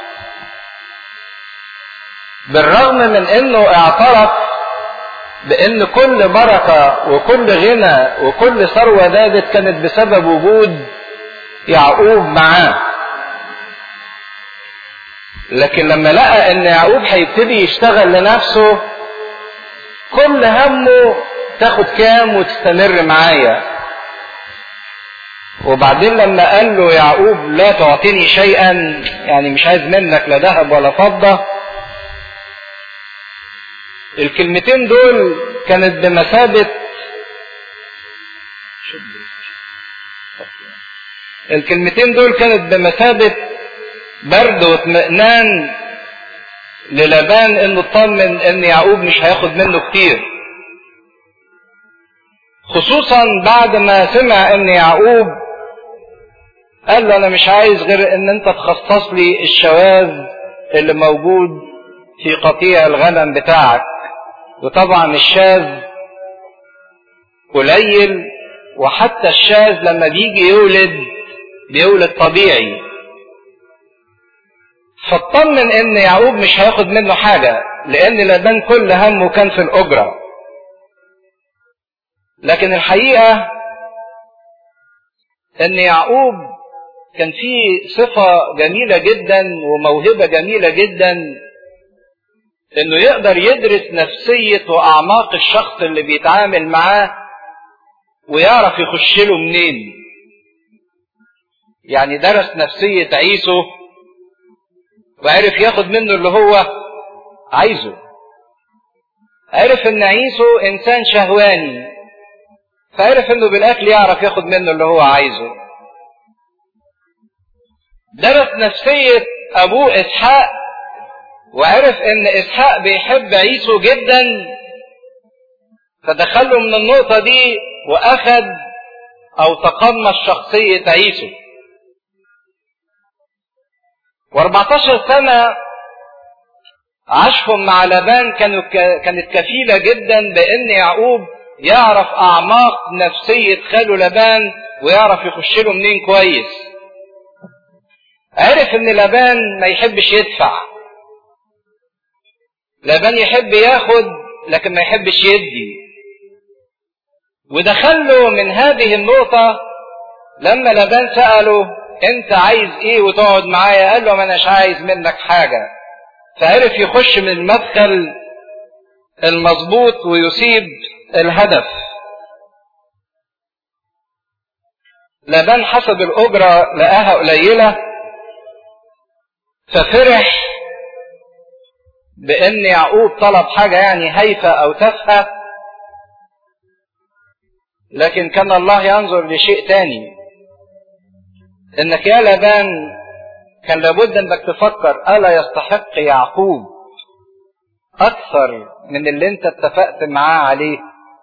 بالرغم من انه اعترف بان كل بركه وكل غنى وكل ثروه زادت كانت بسبب وجود يعقوب معاه لكن لما لقى ان يعقوب هيبتدي يشتغل لنفسه كل همه تاخد كام وتستمر معايا وبعدين لما قال له يعقوب لا تعطيني شيئا يعني مش عايز منك لا ذهب ولا فضه الكلمتين دول كانت بمثابة الكلمتين دول كانت بمثابة برد واطمئنان للبان انه اطمن ان يعقوب مش هياخد منه كتير خصوصا بعد ما سمع ان يعقوب قال له انا مش عايز غير ان انت تخصص لي الشواذ اللي موجود في قطيع الغنم بتاعك وطبعا الشاذ قليل وحتى الشاذ لما بيجي يولد بيولد طبيعي فاطمن ان يعقوب مش هياخد منه حاجة لان لبان كل همه كان في الاجرة لكن الحقيقة ان يعقوب كان فيه صفة جميلة جدا وموهبة جميلة جدا انه يقدر يدرس نفسية واعماق الشخص اللي بيتعامل معاه ويعرف يخش له منين يعني درس نفسية عيسو وعرف ياخد منه اللي هو عايزه عرف ان عيسو انسان شهواني فعرف انه بالاكل يعرف ياخد منه اللي هو عايزه درس نفسية ابوه اسحاق وعرف ان اسحاق بيحب عيسو جدا فدخله من النقطة دي واخد او تقمص شخصية عيسو و14 سنة عاشهم مع لبان كانوا كانت كفيلة جدا بان يعقوب يعرف اعماق نفسية خاله لبان ويعرف يخش له منين كويس عرف ان لبان ما يحبش يدفع لبان يحب ياخد لكن ما يحبش يدي ودخله من هذه النقطة لما لبان سأله انت عايز ايه وتقعد معايا قال له ما اناش عايز منك حاجة فعرف يخش من المدخل المظبوط ويصيب الهدف لبان حسب الأجرة لقاها قليلة ففرح بأن يعقوب طلب حاجة يعني هايفة أو تافهة لكن كان الله ينظر لشيء تاني انك يا لبان كان لابد انك تفكر الا يستحق يعقوب اكثر من اللي انت اتفقت معاه عليه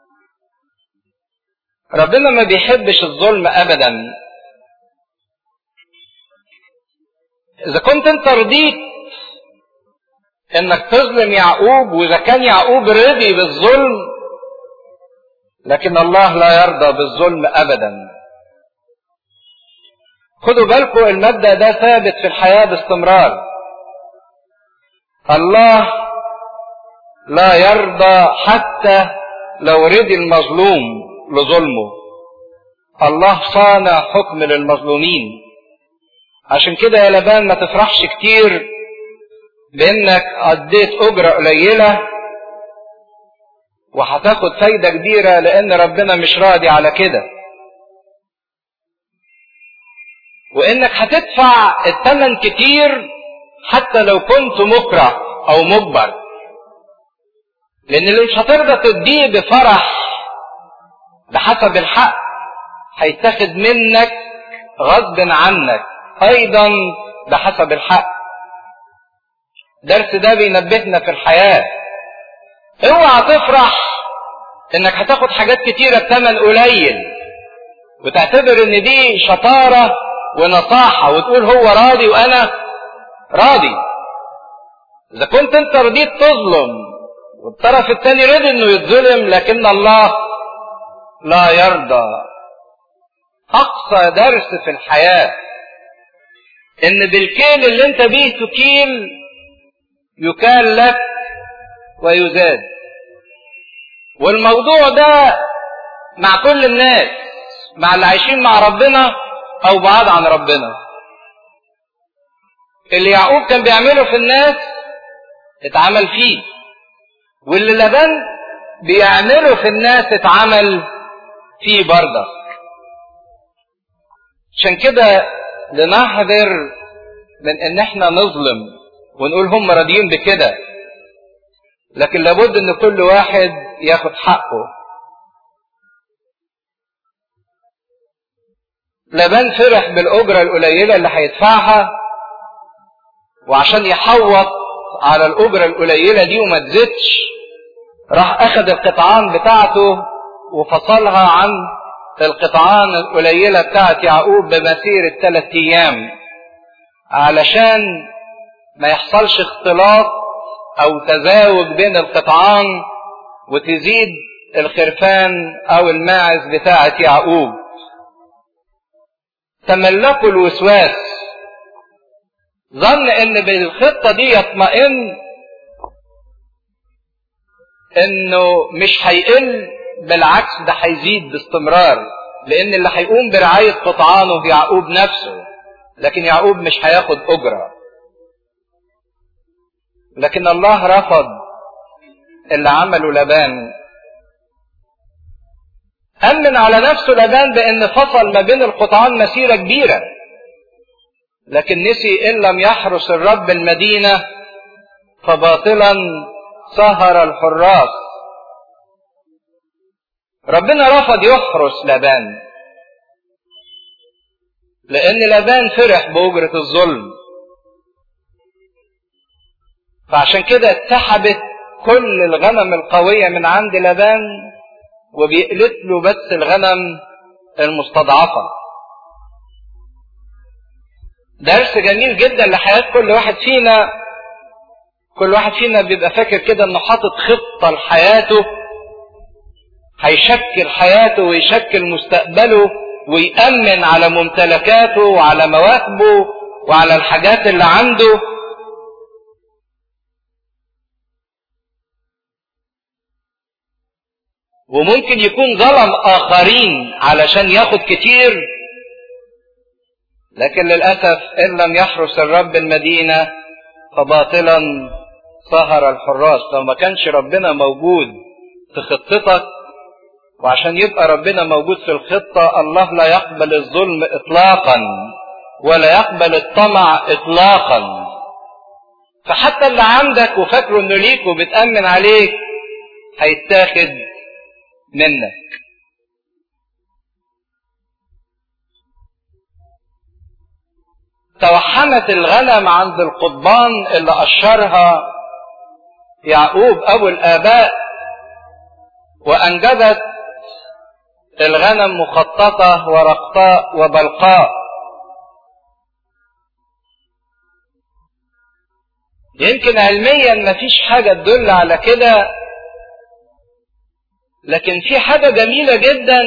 ربنا ما بيحبش الظلم ابدا اذا كنت انت رضيت انك تظلم يعقوب واذا كان يعقوب رضي بالظلم لكن الله لا يرضى بالظلم ابدا خدوا بالكم المبدا ده ثابت في الحياه باستمرار الله لا يرضى حتى لو رضي المظلوم لظلمه الله صانع حكم للمظلومين عشان كده يا لبان ما تفرحش كتير بانك قضيت اجرة قليلة وهتاخد فايدة كبيرة لان ربنا مش راضي على كده وانك هتدفع الثمن كتير حتى لو كنت مكره او مجبر لان اللي مش هترضى تديه بفرح بحسب الحق هيتاخد منك غصب عنك ايضا بحسب الحق درس ده بينبهنا في الحياة اوعى تفرح انك هتاخد حاجات كتيرة بثمن قليل وتعتبر ان دي شطارة ونصاحة وتقول هو راضي وانا راضي اذا كنت انت رضيت تظلم والطرف الثاني رضي انه يتظلم لكن الله لا يرضى اقصى درس في الحياة ان بالكيل اللي انت بيه تكيل يكال لك ويزاد والموضوع ده مع كل الناس مع اللي عايشين مع ربنا او بعاد عن ربنا اللي يعقوب كان بيعمله في الناس اتعمل فيه واللي لبان بيعمله في الناس اتعمل فيه برضك عشان كده لنحذر من ان احنا نظلم ونقول هم راضيين بكده لكن لابد ان كل واحد ياخد حقه لبان فرح بالأجرة القليلة اللي هيدفعها وعشان يحوط على الأجرة القليلة دي وما تزيدش راح أخذ القطعان بتاعته وفصلها عن القطعان القليلة بتاعت يعقوب بمسيرة ثلاث أيام علشان ما يحصلش اختلاط أو تزاوج بين القطعان وتزيد الخرفان أو الماعز بتاعت يعقوب تملكوا الوسواس ظن ان بالخطة دي يطمئن انه مش هيقل بالعكس ده هيزيد باستمرار لان اللي هيقوم برعاية قطعانه يعقوب نفسه لكن يعقوب مش هياخد اجرة لكن الله رفض اللي عمله لبان أمن على نفسه لبان بأن فصل ما بين القطعان مسيرة كبيرة لكن نسي إن لم يحرس الرب المدينة فباطلا سهر الحراس ربنا رفض يحرس لبان لأن لبان فرح بأجرة الظلم فعشان كده اتسحبت كل الغنم القوية من عند لبان وبيقلت له بس الغنم المستضعفة درس جميل جدا لحياة كل واحد فينا كل واحد فينا بيبقى فاكر كده انه حاطط خطة لحياته هيشكل حياته ويشكل مستقبله ويأمن على ممتلكاته وعلى مواهبه وعلى الحاجات اللي عنده وممكن يكون ظلم آخرين علشان ياخد كتير لكن للأسف إن لم يحرس الرب المدينة فباطلا سهر الحراس لو ما كانش ربنا موجود في خطتك وعشان يبقى ربنا موجود في الخطة الله لا يقبل الظلم إطلاقا ولا يقبل الطمع إطلاقا فحتى اللي عندك وفاكره انه ليك وبتأمن عليك هيتاخد منك توحمت الغنم عند القضبان اللي أشرها يعقوب أبو الآباء وأنجبت الغنم مخططة ورقطاء وبلقاء يمكن علميا مفيش حاجة تدل على كده لكن في حاجة جميلة جدا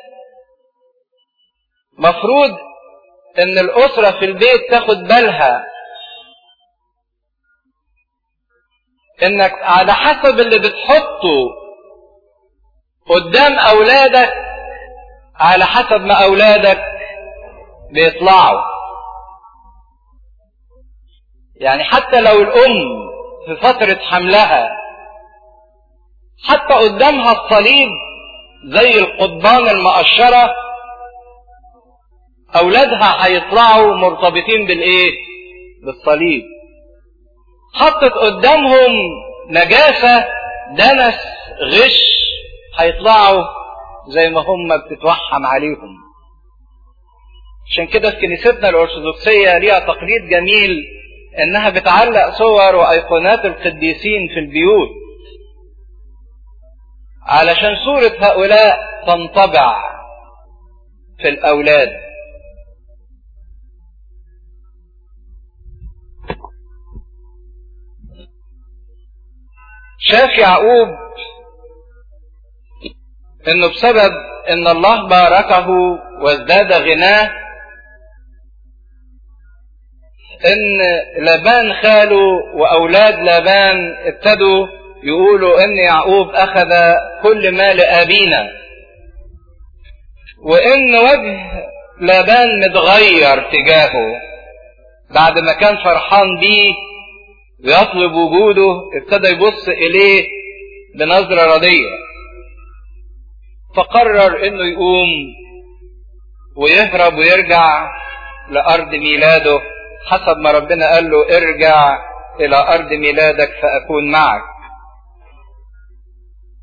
مفروض ان الاسرة في البيت تاخد بالها انك على حسب اللي بتحطه قدام اولادك على حسب ما اولادك بيطلعوا يعني حتى لو الام في فترة حملها حتى قدامها الصليب زي القضبان المقشرة أولادها هيطلعوا مرتبطين بالإيه؟ بالصليب. حطت قدامهم نجاسة دنس غش هيطلعوا زي ما هم بتتوحم عليهم. عشان كده في كنيستنا الأرثوذكسية ليها تقليد جميل إنها بتعلق صور وأيقونات القديسين في البيوت. علشان صورة هؤلاء تنطبع في الأولاد شاف يعقوب انه بسبب ان الله باركه وازداد غناه ان لابان خاله واولاد لابان ابتدوا يقولوا ان يعقوب اخذ كل مال ابينا وان وجه لابان متغير تجاهه بعد ما كان فرحان بيه ويطلب وجوده ابتدى يبص اليه بنظرة ردية فقرر انه يقوم ويهرب ويرجع لارض ميلاده حسب ما ربنا قال له ارجع الى ارض ميلادك فاكون معك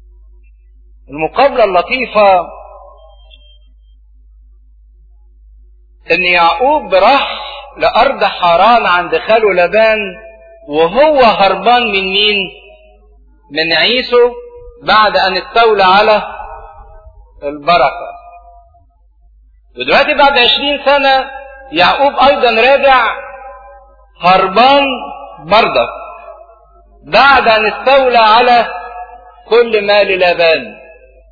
المقابلة اللطيفة ان يعقوب راح لارض حران عند خاله لبان وهو هربان من مين من عيسو بعد ان استولى على البركة ودلوقتي بعد عشرين سنة يعقوب ايضا راجع هربان برضك بعد ان استولى على كل مال لابان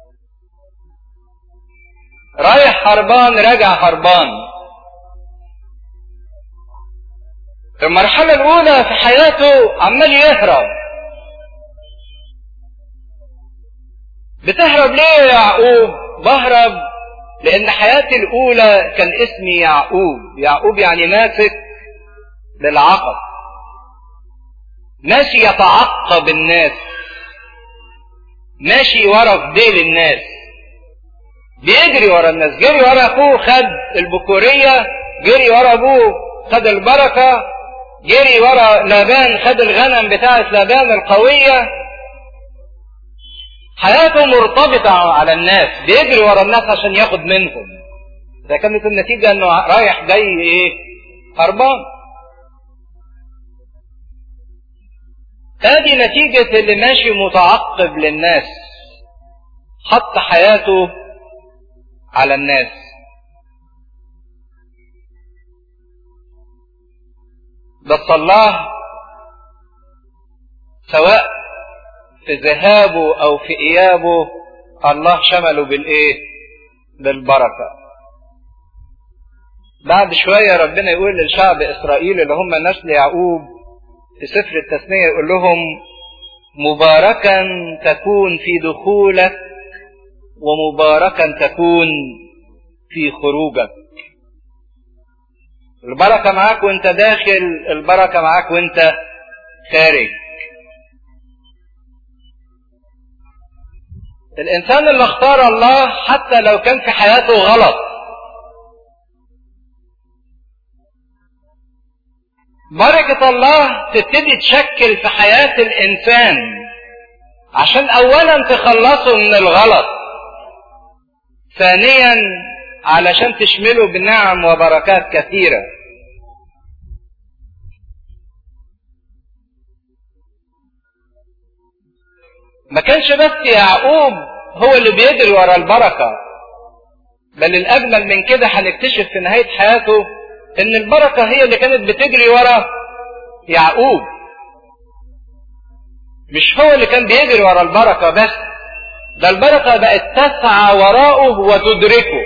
رايح هربان راجع هربان المرحلة الأولى في حياته عمال يهرب بتهرب ليه يا يعقوب؟ بهرب لأن حياتي الأولى كان اسمي يعقوب، يعقوب يعني ماسك بالعقب. ماشي يتعقب الناس. ماشي ورا في ديل الناس. بيجري ورا الناس، جري ورا أخوه خد البكورية، جري ورا أبوه خد البركة، جري ورا لابان خد الغنم بتاعت لابان القوية حياته مرتبطة على الناس بيجري ورا الناس عشان ياخد منهم ده كانت النتيجة انه رايح جاي ايه هربان ادي نتيجة اللي ماشي متعقب للناس حط حياته على الناس بس الله سواء في ذهابه او في ايابه الله شمله بالايه بالبركه بعد شويه ربنا يقول للشعب اسرائيل اللي هم نسل يعقوب في سفر التثنيه يقول لهم مباركا تكون في دخولك ومباركا تكون في خروجك البركة معاك وانت داخل البركة معاك وانت خارج الإنسان اللي اختار الله حتى لو كان في حياته غلط بركة الله تبتدي تشكل في حياة الإنسان عشان أولا تخلصه من الغلط ثانيا علشان تشمله بنعم وبركات كثيرة ما كانش بس يعقوب هو اللي بيجري ورا البركة بل الأجمل من كده هنكتشف في نهاية حياته إن البركة هي اللي كانت بتجري ورا يعقوب مش هو اللي كان بيجري ورا البركة بس ده البركة بقت تسعى وراءه وتدركه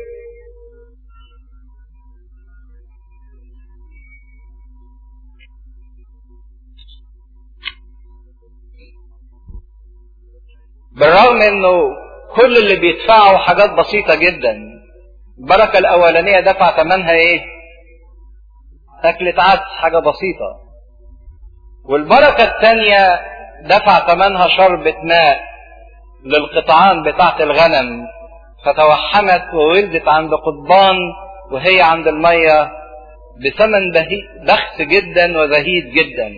بالرغم انه كل اللي بيدفعه حاجات بسيطة جدا البركة الأولانية دفع ثمنها إيه؟ أكلة عدس حاجة بسيطة والبركة الثانية دفع ثمنها شربة ماء للقطعان بتاعة الغنم فتوحمت وولدت عند قضبان وهي عند المية بثمن بخس جدا وزهيد جدا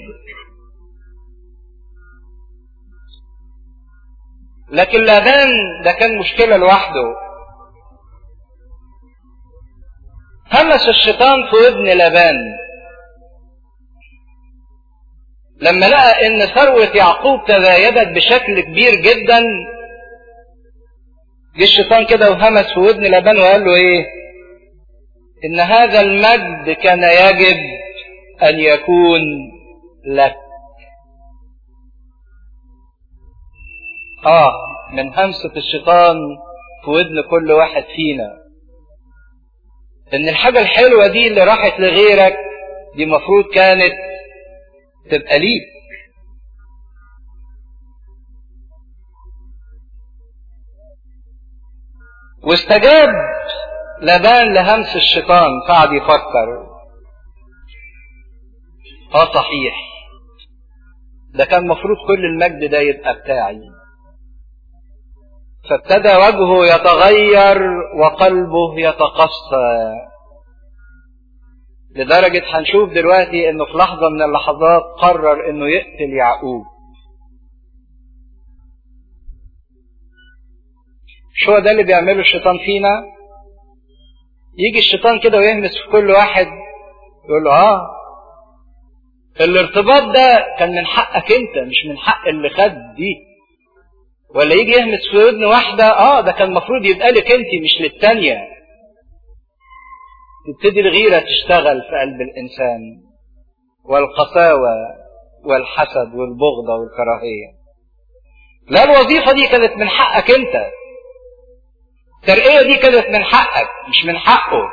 لكن لابان ده كان مشكلة لوحده همس الشيطان في ودن لابان لما لقى ان ثروة يعقوب تزايدت بشكل كبير جدا جه الشيطان كده وهمس في ودن لابان وقال له ايه ان هذا المجد كان يجب ان يكون لك اه من همسة الشيطان في ودن كل واحد فينا ان الحاجة الحلوة دي اللي راحت لغيرك دي مفروض كانت تبقى ليك واستجاب لبان لهمس الشيطان قعد يفكر اه صحيح ده كان مفروض كل المجد ده يبقى بتاعي فابتدى وجهه يتغير وقلبه يتقسى لدرجة هنشوف دلوقتي انه في لحظة من اللحظات قرر انه يقتل يعقوب مش هو ده اللي بيعمله الشيطان فينا يجي الشيطان كده ويهمس في كل واحد يقول له اه الارتباط ده كان من حقك انت مش من حق اللي خد دي ولا يجي يهمس في ودن واحدة اه ده كان المفروض يبقى لك انت مش للتانية تبتدي الغيرة تشتغل في قلب الإنسان والقساوة والحسد والبغضة والكراهية لا الوظيفة دي كانت من حقك انت الترقية دي كانت من حقك مش من حقه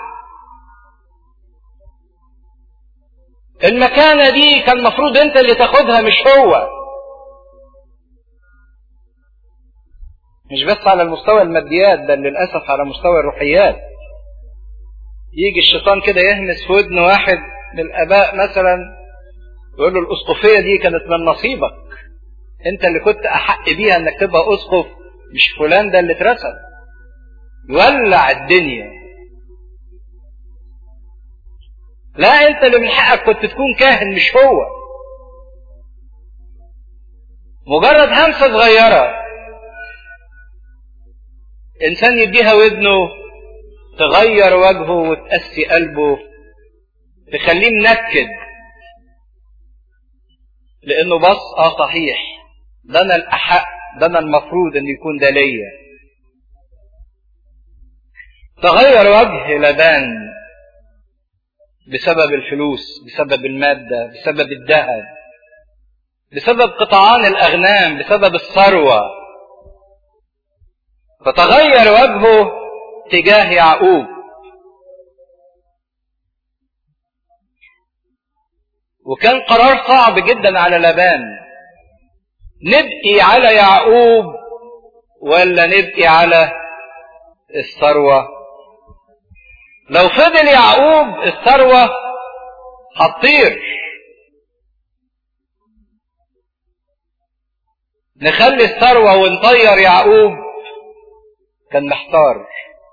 المكانة دي كان المفروض انت اللي تاخدها مش هو مش بس على المستوى الماديات بل للأسف على مستوى الروحيات يجي الشيطان كده يهمس في ودن واحد من الآباء مثلا يقول له الأسقفية دي كانت من نصيبك انت اللي كنت أحق بيها انك تبقى أسقف مش فلان ده اللي اترسم يولع الدنيا لا انت اللي من حقك كنت تكون كاهن مش هو مجرد همسة صغيرة انسان يديها ودنه تغير وجهه وتقسي قلبه تخليه منكد لانه بص اه صحيح ده انا الاحق ده انا المفروض ان يكون ده ليا تغير وجه لبان بسبب الفلوس بسبب المادة بسبب الذهب بسبب قطعان الأغنام بسبب الثروة فتغير وجهه تجاه يعقوب وكان قرار صعب جدا على لبان نبقي على يعقوب ولا نبقي على الثروة لو فضل يعقوب الثروة هتطير نخلي الثروة ونطير يعقوب كان محتار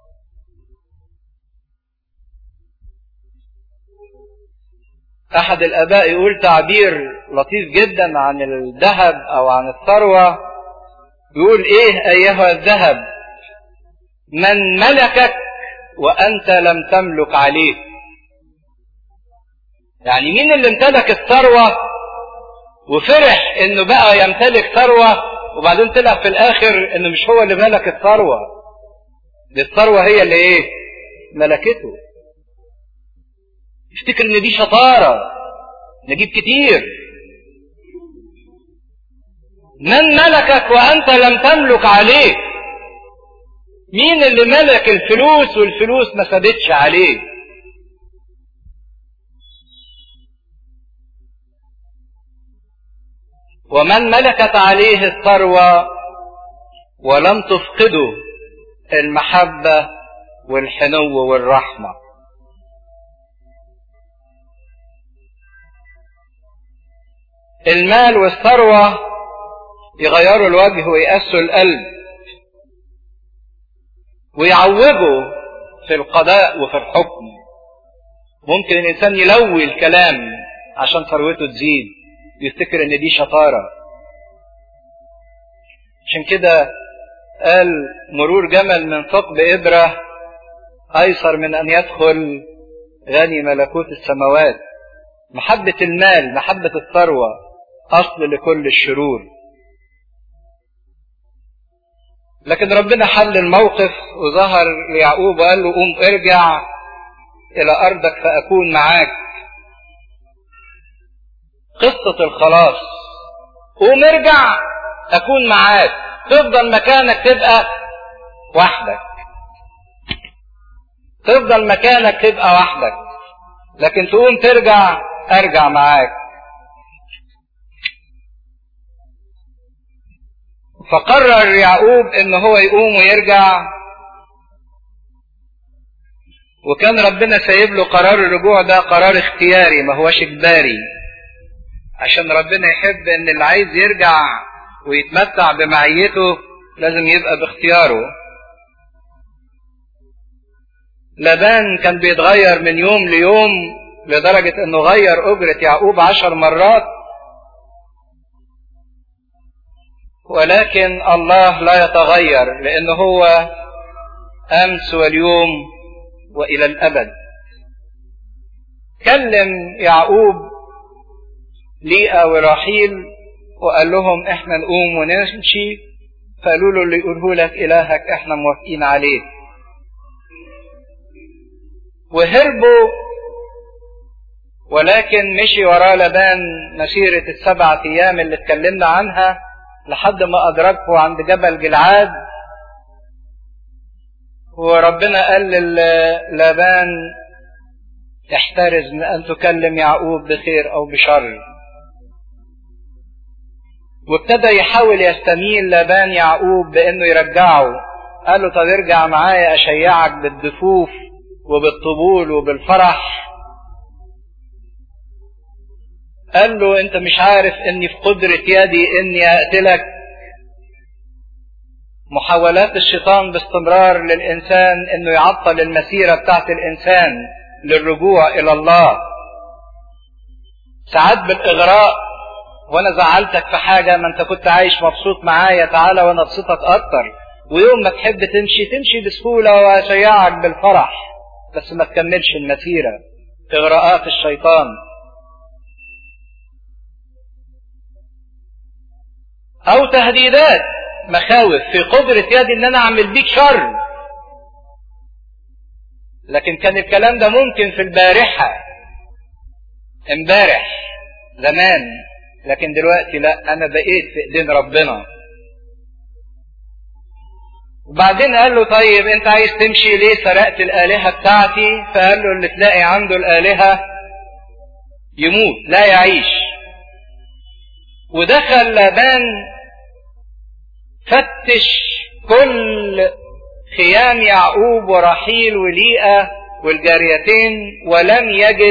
احد الاباء يقول تعبير لطيف جدا عن الذهب او عن الثروة يقول ايه ايها الذهب من ملكك وانت لم تملك عليه يعني مين اللي امتلك الثروة وفرح انه بقى يمتلك ثروة وبعدين طلع في الاخر انه مش هو اللي ملك الثروة دي الثروة هي اللي ايه ملكته يفتكر ان دي شطارة نجيب كتير من ملكك وانت لم تملك عليه مين اللي ملك الفلوس والفلوس ما سابتش عليه ومن ملكت عليه الثروة ولم تفقده المحبة والحنو والرحمة المال والثروة يغيروا الوجه ويقسوا القلب ويعوجوا في القضاء وفي الحكم ممكن الإنسان يلوي الكلام عشان ثروته تزيد يفتكر إن دي شطارة عشان كده قال مرور جمل من ثقب إبرة أيسر من أن يدخل غني ملكوت السماوات محبة المال محبة الثروة أصل لكل الشرور لكن ربنا حل الموقف وظهر ليعقوب وقال له قوم ارجع إلى أرضك فأكون معاك قصة الخلاص قوم ارجع أكون معاك تفضل مكانك تبقى وحدك تفضل مكانك تبقى وحدك لكن تقوم ترجع ارجع معاك فقرر يعقوب ان هو يقوم ويرجع وكان ربنا سايب له قرار الرجوع ده قرار اختياري ما هوش اجباري عشان ربنا يحب ان اللي عايز يرجع ويتمتع بمعيته لازم يبقى باختياره لبان كان بيتغير من يوم ليوم لدرجة انه غير اجرة يعقوب عشر مرات ولكن الله لا يتغير لانه هو امس واليوم والى الابد كلم يعقوب ليئة وراحيل وقال لهم احنا نقوم ونمشي فقالوا له اللي يقوله لك الهك احنا موافقين عليه وهربوا ولكن مشي وراه لبان مسيرة السبعة أيام اللي اتكلمنا عنها لحد ما أدركه عند جبل جلعاد وربنا قال للابان احترز من أن تكلم يعقوب بخير أو بشر وابتدى يحاول يستميل لابان يعقوب بأنه يرجعه قال له طب ارجع معايا أشيعك بالدفوف وبالطبول وبالفرح قال له انت مش عارف اني في قدرة يدي اني اقتلك محاولات الشيطان باستمرار للانسان انه يعطل المسيرة بتاعت الانسان للرجوع الى الله ساعات بالاغراء وانا زعلتك في حاجة ما انت كنت عايش مبسوط معايا تعالى وانا ابسطك اكتر ويوم ما تحب تمشي تمشي بسهولة واشيعك بالفرح بس ما تكملش المسيرة اغراءات الشيطان او تهديدات مخاوف في قدرة يدي ان انا اعمل بيك شر لكن كان الكلام ده ممكن في البارحة امبارح زمان لكن دلوقتي لا انا بقيت في ايدين ربنا وبعدين قال له طيب انت عايز تمشي ليه سرقت الالهة بتاعتي فقال له اللي تلاقي عنده الالهة يموت لا يعيش ودخل لابان فتش كل خيام يعقوب ورحيل وليئة والجاريتين ولم يجد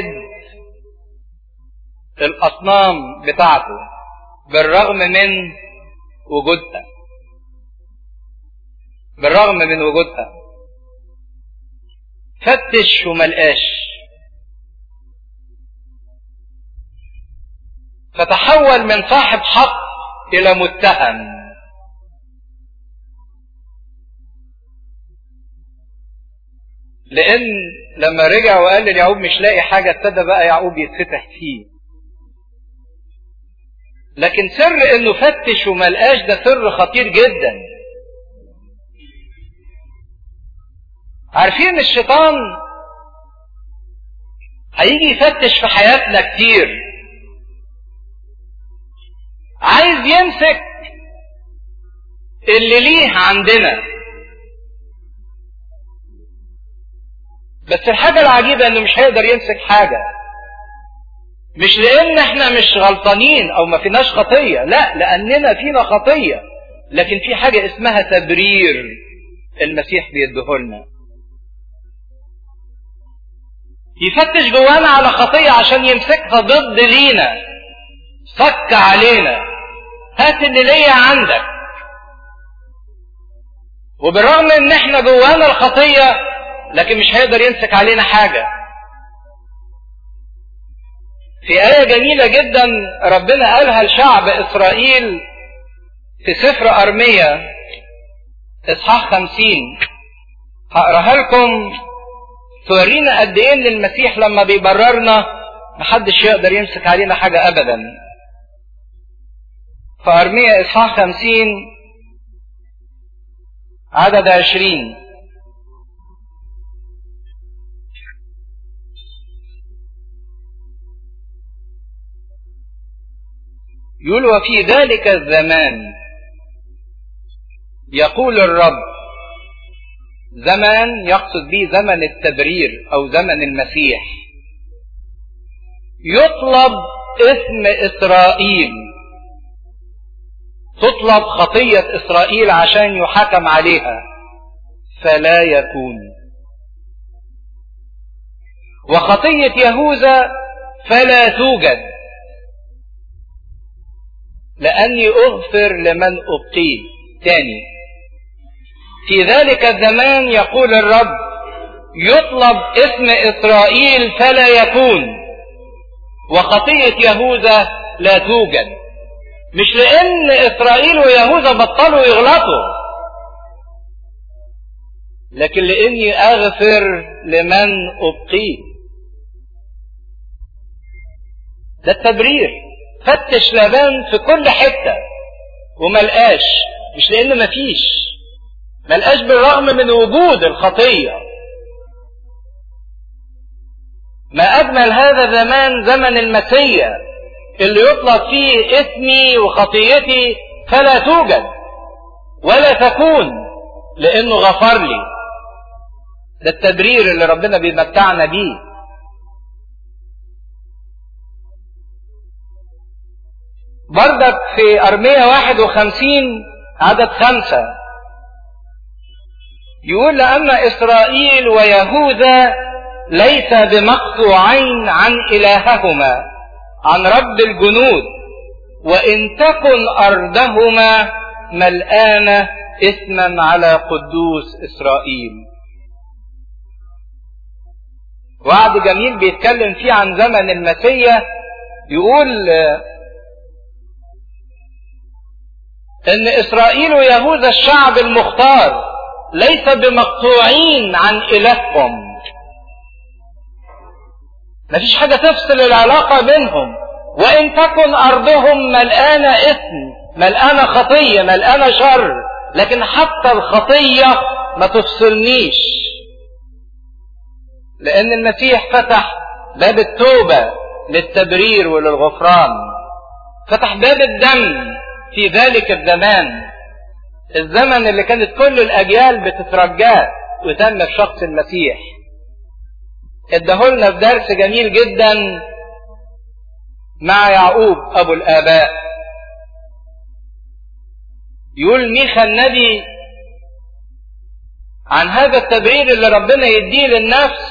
الأصنام بتاعته بالرغم من وجودها بالرغم من وجودها فتش وملقاش فتحول من صاحب حق إلى متهم لان لما رجع وقال ليعقوب مش لاقي حاجه ابتدى بقى يعقوب يتفتح فيه لكن سر انه فتش وما لقاش ده سر خطير جدا عارفين الشيطان هيجي يفتش في حياتنا كتير عايز يمسك اللي ليه عندنا بس الحاجة العجيبة انه مش هيقدر يمسك حاجة مش لان احنا مش غلطانين او ما فيناش خطية لا لاننا فينا خطية لكن في حاجة اسمها تبرير المسيح بيديهولنا يفتش جوانا على خطية عشان يمسكها ضد لينا صك علينا هات اللي ليا عندك وبالرغم ان احنا جوانا الخطية لكن مش هيقدر يمسك علينا حاجة في آية جميلة جدا ربنا قالها لشعب إسرائيل في سفر أرمية إصحاح خمسين هقراها لكم تورينا قد إيه إن المسيح لما بيبررنا محدش يقدر يمسك علينا حاجة أبدا في أرمية إصحاح خمسين عدد عشرين يقول وفي ذلك الزمان يقول الرب زمن يقصد به زمن التبرير او زمن المسيح يطلب اسم اسرائيل تطلب خطية اسرائيل عشان يحكم عليها فلا يكون وخطية يهوذا فلا توجد لأني أغفر لمن أبقيه تاني في ذلك الزمان يقول الرب يطلب اسم إسرائيل فلا يكون وخطية يهوذا لا توجد مش لأن إسرائيل ويهوذا بطلوا يغلطوا لكن لاني اغفر لمن ابقيه ده التبرير فتش لابان في كل حته وملقاش مش لان مفيش ملقاش بالرغم من وجود الخطيه ما اجمل هذا الزمان زمن المسيا اللي يطلق فيه اسمي وخطيتي فلا توجد ولا تكون لانه غفر لي ده التبرير اللي ربنا بيمتعنا بيه بردك في أرمية واحد وخمسين عدد خمسة يقول لأن إسرائيل ويهوذا ليس بمقطوعين عن إلههما عن رب الجنود وإن تكن أرضهما ملآنة إثما على قدوس إسرائيل وعد جميل بيتكلم فيه عن زمن المسيح يقول ان اسرائيل ويهوذا الشعب المختار ليس بمقطوعين عن الههم مفيش حاجة تفصل العلاقة بينهم وإن تكن أرضهم ملآنة إثم ملآنة خطية ملآنة شر لكن حتى الخطية ما تفصلنيش لأن المسيح فتح باب التوبة للتبرير وللغفران فتح باب الدم في ذلك الزمان الزمن اللي كانت كل الأجيال بتترجاه وتم في شخص المسيح ادهولنا في درس جميل جدا مع يعقوب ابو الاباء يقول ميخا النبي عن هذا التبرير اللي ربنا يديه للنفس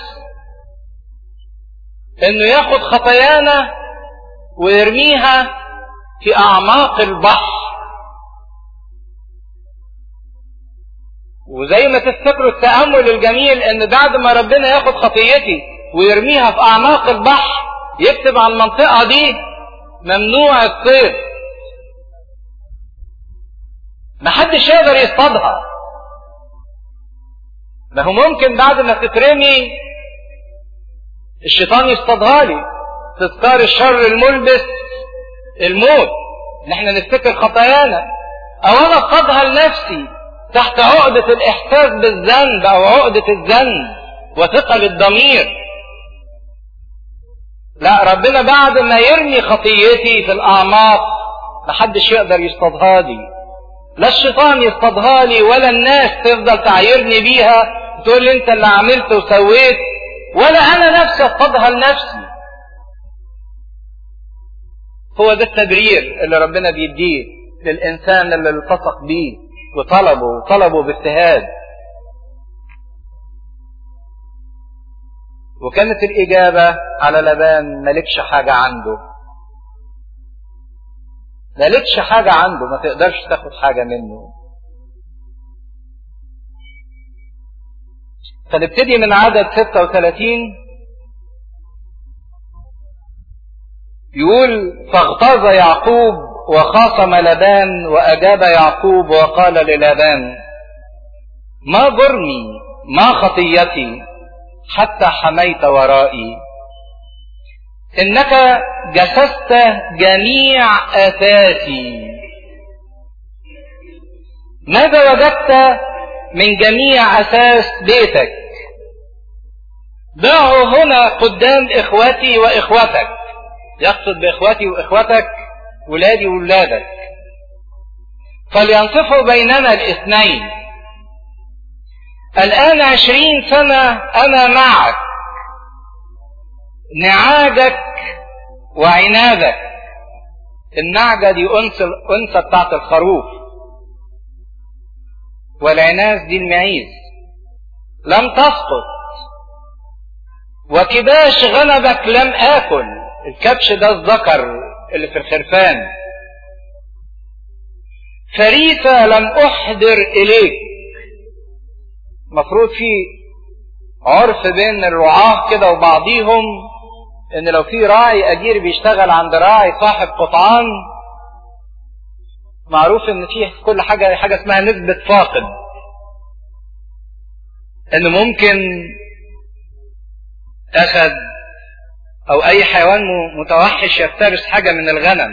انه ياخد خطايانا ويرميها في اعماق البحر وزي ما تفتكروا التأمل الجميل ان بعد ما ربنا ياخد خطيتي ويرميها في اعماق البحر يكتب على المنطقة دي ممنوع الصيد محدش يقدر يصطادها ما هو ممكن بعد ما تترمي الشيطان يصطادها لي تذكار الشر الملبس الموت ان احنا نفتكر خطايانا او انا اصطادها لنفسي تحت عقدة الإحساس بالذنب أو عقدة الذنب وثقل الضمير لا ربنا بعد ما يرمي خطيتي في الأعماق محدش يقدر يصطادها لي لا الشيطان يصطادها لي ولا الناس تفضل تعايرني بيها تقول لي انت اللي عملت وسويت ولا انا نفسي اصطادها لنفسي هو ده التبرير اللي ربنا بيديه للانسان اللي التصق بيه وطلبوا طلبوا باجتهاد وكانت الإجابة على لبان مالكش حاجة عنده مالكش حاجة عنده ما تقدرش تاخد حاجة منه فنبتدي من عدد 36 يقول فاغتاظ يعقوب وخاصم لبان وأجاب يعقوب وقال للبان ما جرمي ما خطيتي حتى حميت ورائي إنك جسست جميع آثاتي ماذا وجدت من جميع أساس بيتك ضعه هنا قدام إخوتي وإخوتك يقصد بإخوتي وإخوتك ولادي وولادك فلينصفوا بيننا الاثنين الآن عشرين سنة أنا معك نعاجك وعنادك النعجة دي أنثى الأنثى بتاعت الخروف والعناز دي المعيز لم تسقط وكباش غنبك لم آكل الكبش ده الذكر اللي في الخرفان فريسة لم أحضر إليك مفروض في عرف بين الرعاة كده وبعضيهم ان لو في راعي اجير بيشتغل عند راعي صاحب قطعان معروف ان في كل حاجة حاجة اسمها نسبة فاقد ان ممكن اسد او اي حيوان متوحش يفترس حاجه من الغنم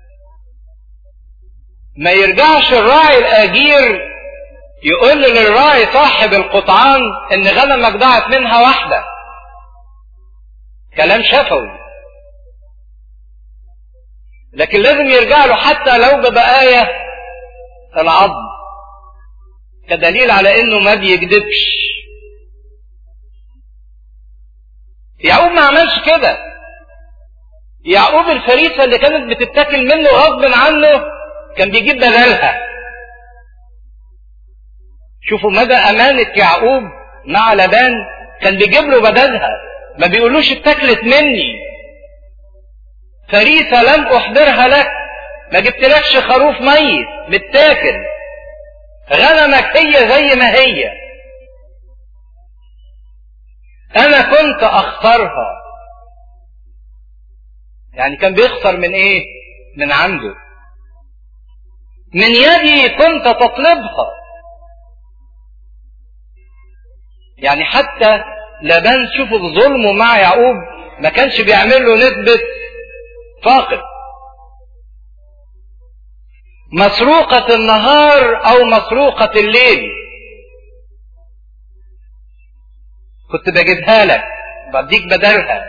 ما يرجعش الراعي الاجير يقول للراعي صاحب القطعان ان غنمك ضاعت منها واحده كلام شفوي لكن لازم يرجع له حتى لو ببقايا العظم كدليل على انه ما بيكذبش يعقوب ما عملش كده يعقوب الفريسه اللي كانت بتتاكل منه غصب عنه كان بيجيب بدلها شوفوا مدى امانه يعقوب مع لبان كان بيجيب له بدلها ما بيقولوش اتاكلت مني فريسه لم احضرها لك ما جبتلكش خروف ميت متاكل غنمك هي زي ما هي انا كنت اختارها يعني كان بيخسر من ايه من عنده من يدي كنت تطلبها يعني حتى لبان شوفوا ظلمه مع يعقوب ما كانش بيعمل له نسبة فاقد مسروقة النهار أو مسروقة الليل كنت بجيبها لك بديك بدلها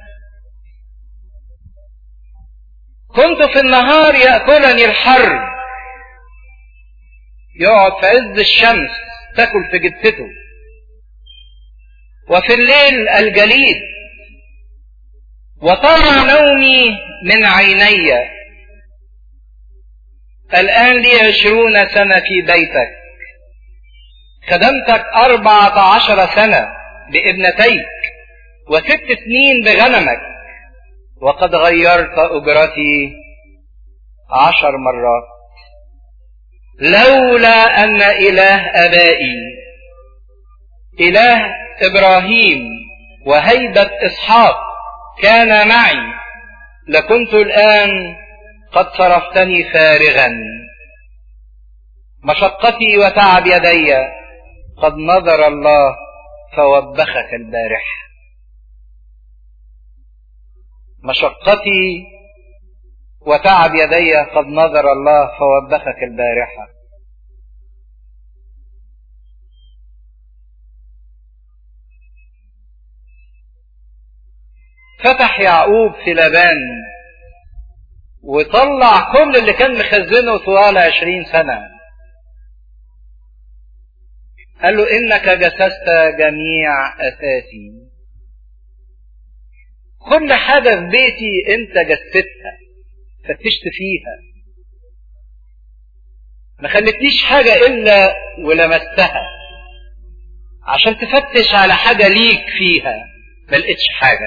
كنت في النهار يأكلني الحر يقعد في عز الشمس تاكل في جثته وفي الليل الجليد وطار نومي من عيني الآن لي عشرون سنة في بيتك خدمتك أربعة عشر سنة بابنتيك وست سنين بغنمك وقد غيرت أجرتي عشر مرات لولا أن إله أبائي إله إبراهيم وهيبة إسحاق كان معي لكنت الآن قد صرفتني فارغا مشقتي وتعب يدي قد نظر الله فوبخك البارح مشقتي وتعب يدي قد نظر الله فوبخك البارحة فتح يعقوب في لبان وطلع كل اللي كان مخزنه طوال عشرين سنة قال له إنك جسست جميع أساسي كل حاجة في بيتي أنت جسدتها فتشت فيها ما خلتنيش حاجة إلا ولمستها عشان تفتش على حاجة ليك فيها ما لقيتش حاجة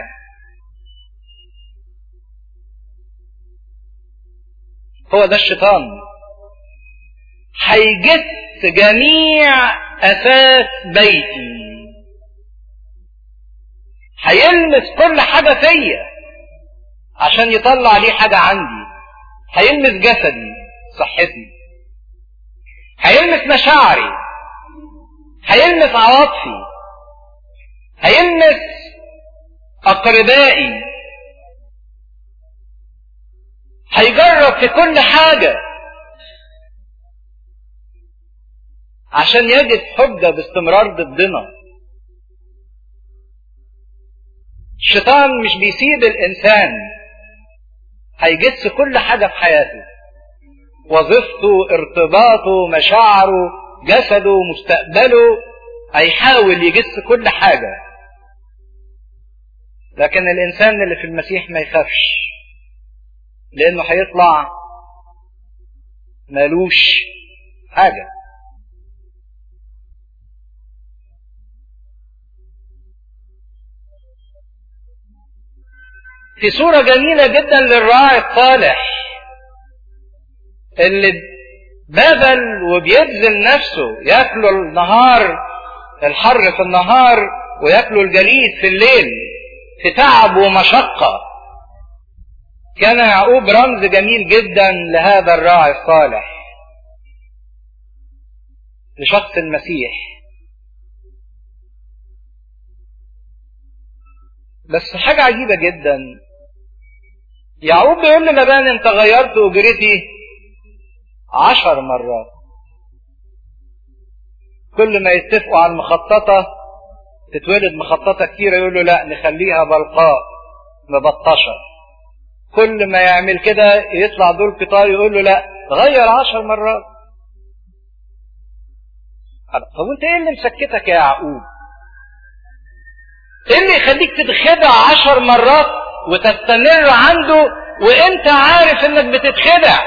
هو ده الشيطان هيجس جميع اساس بيتي هيلمس كل حاجه فيا عشان يطلع لي حاجه عندي هيلمس جسدي صحتي هيلمس مشاعري هيلمس عواطفي هيلمس اقربائي هيجرب في كل حاجة عشان يجد حجة باستمرار ضدنا الشيطان مش بيسيب الإنسان هيجس كل حاجة في حياته وظيفته ارتباطه مشاعره جسده مستقبله هيحاول يجس كل حاجة لكن الإنسان اللي في المسيح ما يخافش لانه هيطلع مالوش حاجه في صورة جميلة جدا للراعي الصالح اللي بذل وبيبذل نفسه ياكلوا النهار الحر في النهار وياكلوا الجليد في الليل في تعب ومشقه كان يعقوب رمز جميل جدا لهذا الراعي الصالح لشخص المسيح بس حاجة عجيبة جدا يعقوب بيقول للبان انت غيرت اجرتي عشر مرات كل ما يتفقوا على المخططة تتولد مخططة كتيرة يقول له لا نخليها بلقاء مبطشة كل ما يعمل كده يطلع دور قطار يقول له لا غير عشر مرات طب وانت ايه اللي مسكتك يا يعقوب ايه اللي يخليك تتخدع عشر مرات وتستمر عنده وانت عارف انك بتتخدع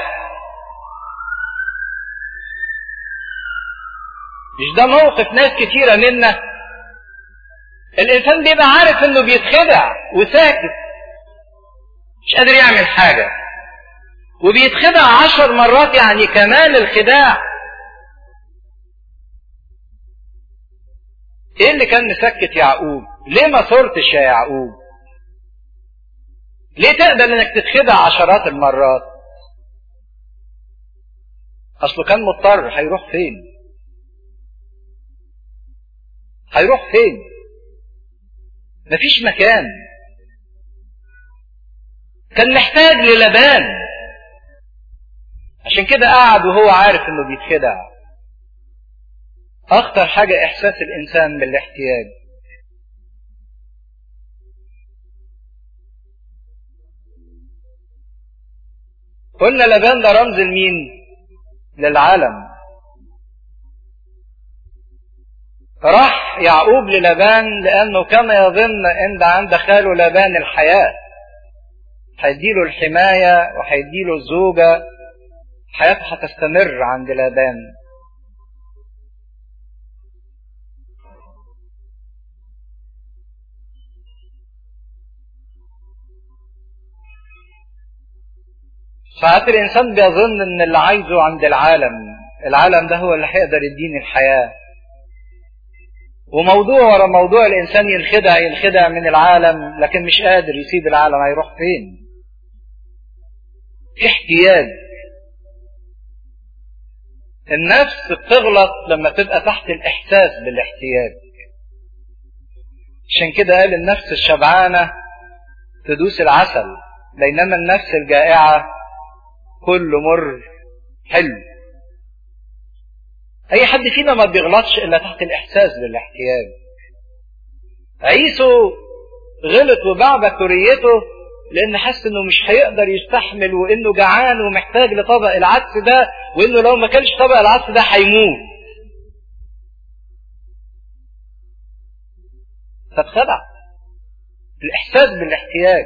مش ده موقف ناس كتيرة منا الانسان بيبقى عارف انه بيتخدع وساكت مش قادر يعمل حاجة وبيتخدع عشر مرات يعني كمال الخداع ايه اللي كان مسكت يعقوب ليه ما صرتش يا يعقوب ليه تقبل انك تتخدع عشرات المرات اصله كان مضطر هيروح فين هيروح فين مفيش مكان كان محتاج للبان عشان كده قعد وهو عارف انه بيتخدع اخطر حاجة احساس الانسان بالاحتياج قلنا لبان ده رمز لمين للعالم راح يعقوب للبان لانه كان يظن ان عند خاله لبان الحياه هيديله الحمايه وهيديله الزوجه حياته هتستمر عند لبان ساعات الانسان بيظن ان اللي عايزه عند العالم العالم ده هو اللي هيقدر يديني الحياه وموضوع ورا موضوع الانسان ينخدع ينخدع من العالم لكن مش قادر يسيب العالم هيروح فين في احتياج النفس بتغلط لما تبقى تحت الاحساس بالاحتياج عشان كده قال النفس الشبعانة تدوس العسل بينما النفس الجائعة كل مر حلو اي حد فينا ما بيغلطش الا تحت الاحساس بالاحتياج عيسو غلط وباع بكوريته لان حس انه مش هيقدر يستحمل وانه جعان ومحتاج لطبق العدس ده وانه لو ما كانش طبق العدس ده هيموت فاتخدع الاحساس بالاحتياج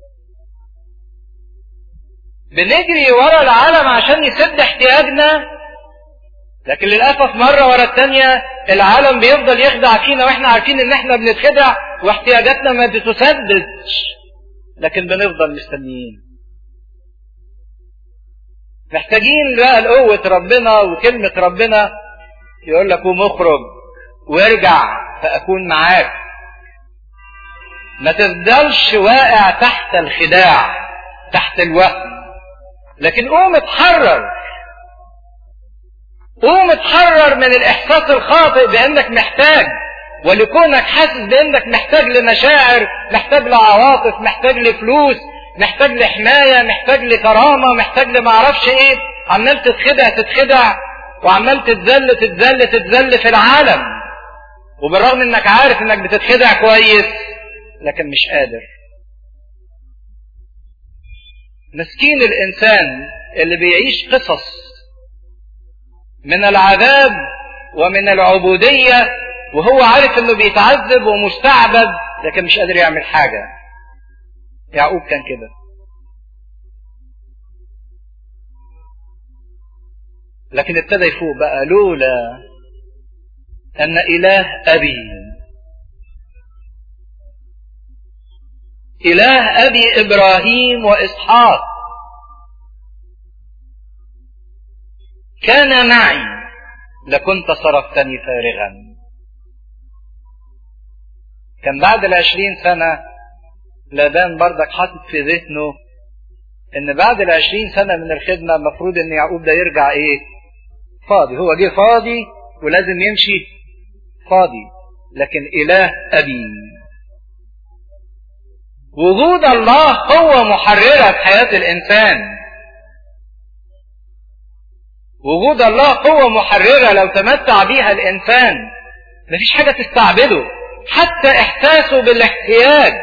بنجري ورا العالم عشان يسد احتياجنا لكن للاسف مره ورا الثانيه العالم بيفضل يخدع فينا واحنا عارفين ان احنا بنتخدع واحتياجاتنا ما بتسددش لكن بنفضل مستنيين محتاجين بقى لقوة ربنا وكلمة ربنا يقول لك قوم اخرج وارجع فأكون معاك ما تفضلش واقع تحت الخداع تحت الوهم لكن قوم اتحرر قوم اتحرر من الاحساس الخاطئ بانك محتاج ولكونك حاسس بانك محتاج لمشاعر محتاج لعواطف محتاج لفلوس محتاج لحمايه محتاج لكرامه محتاج لمعرفش ايه عمال تتخدع تتخدع وعمال تتذل تتذل تتذل في العالم وبالرغم انك عارف انك بتتخدع كويس لكن مش قادر مسكين الانسان اللي بيعيش قصص من العذاب ومن العبودية وهو عارف انه بيتعذب ومستعبد لكن مش قادر يعمل حاجة يعقوب كان كده لكن ابتدى يفوق بقى لولا ان اله ابي اله ابي ابراهيم واسحاق كان معي لكنت صرفتني فارغا كان بعد العشرين سنة لابان بردك حاطط في ذهنه ان بعد العشرين سنة من الخدمة المفروض ان يعقوب ده يرجع ايه فاضي هو جه فاضي ولازم يمشي فاضي لكن اله ابي وجود الله هو محررة حياة الإنسان وجود الله قوة محررة لو تمتع بيها الإنسان مفيش حاجة تستعبده حتى إحساسه بالاحتياج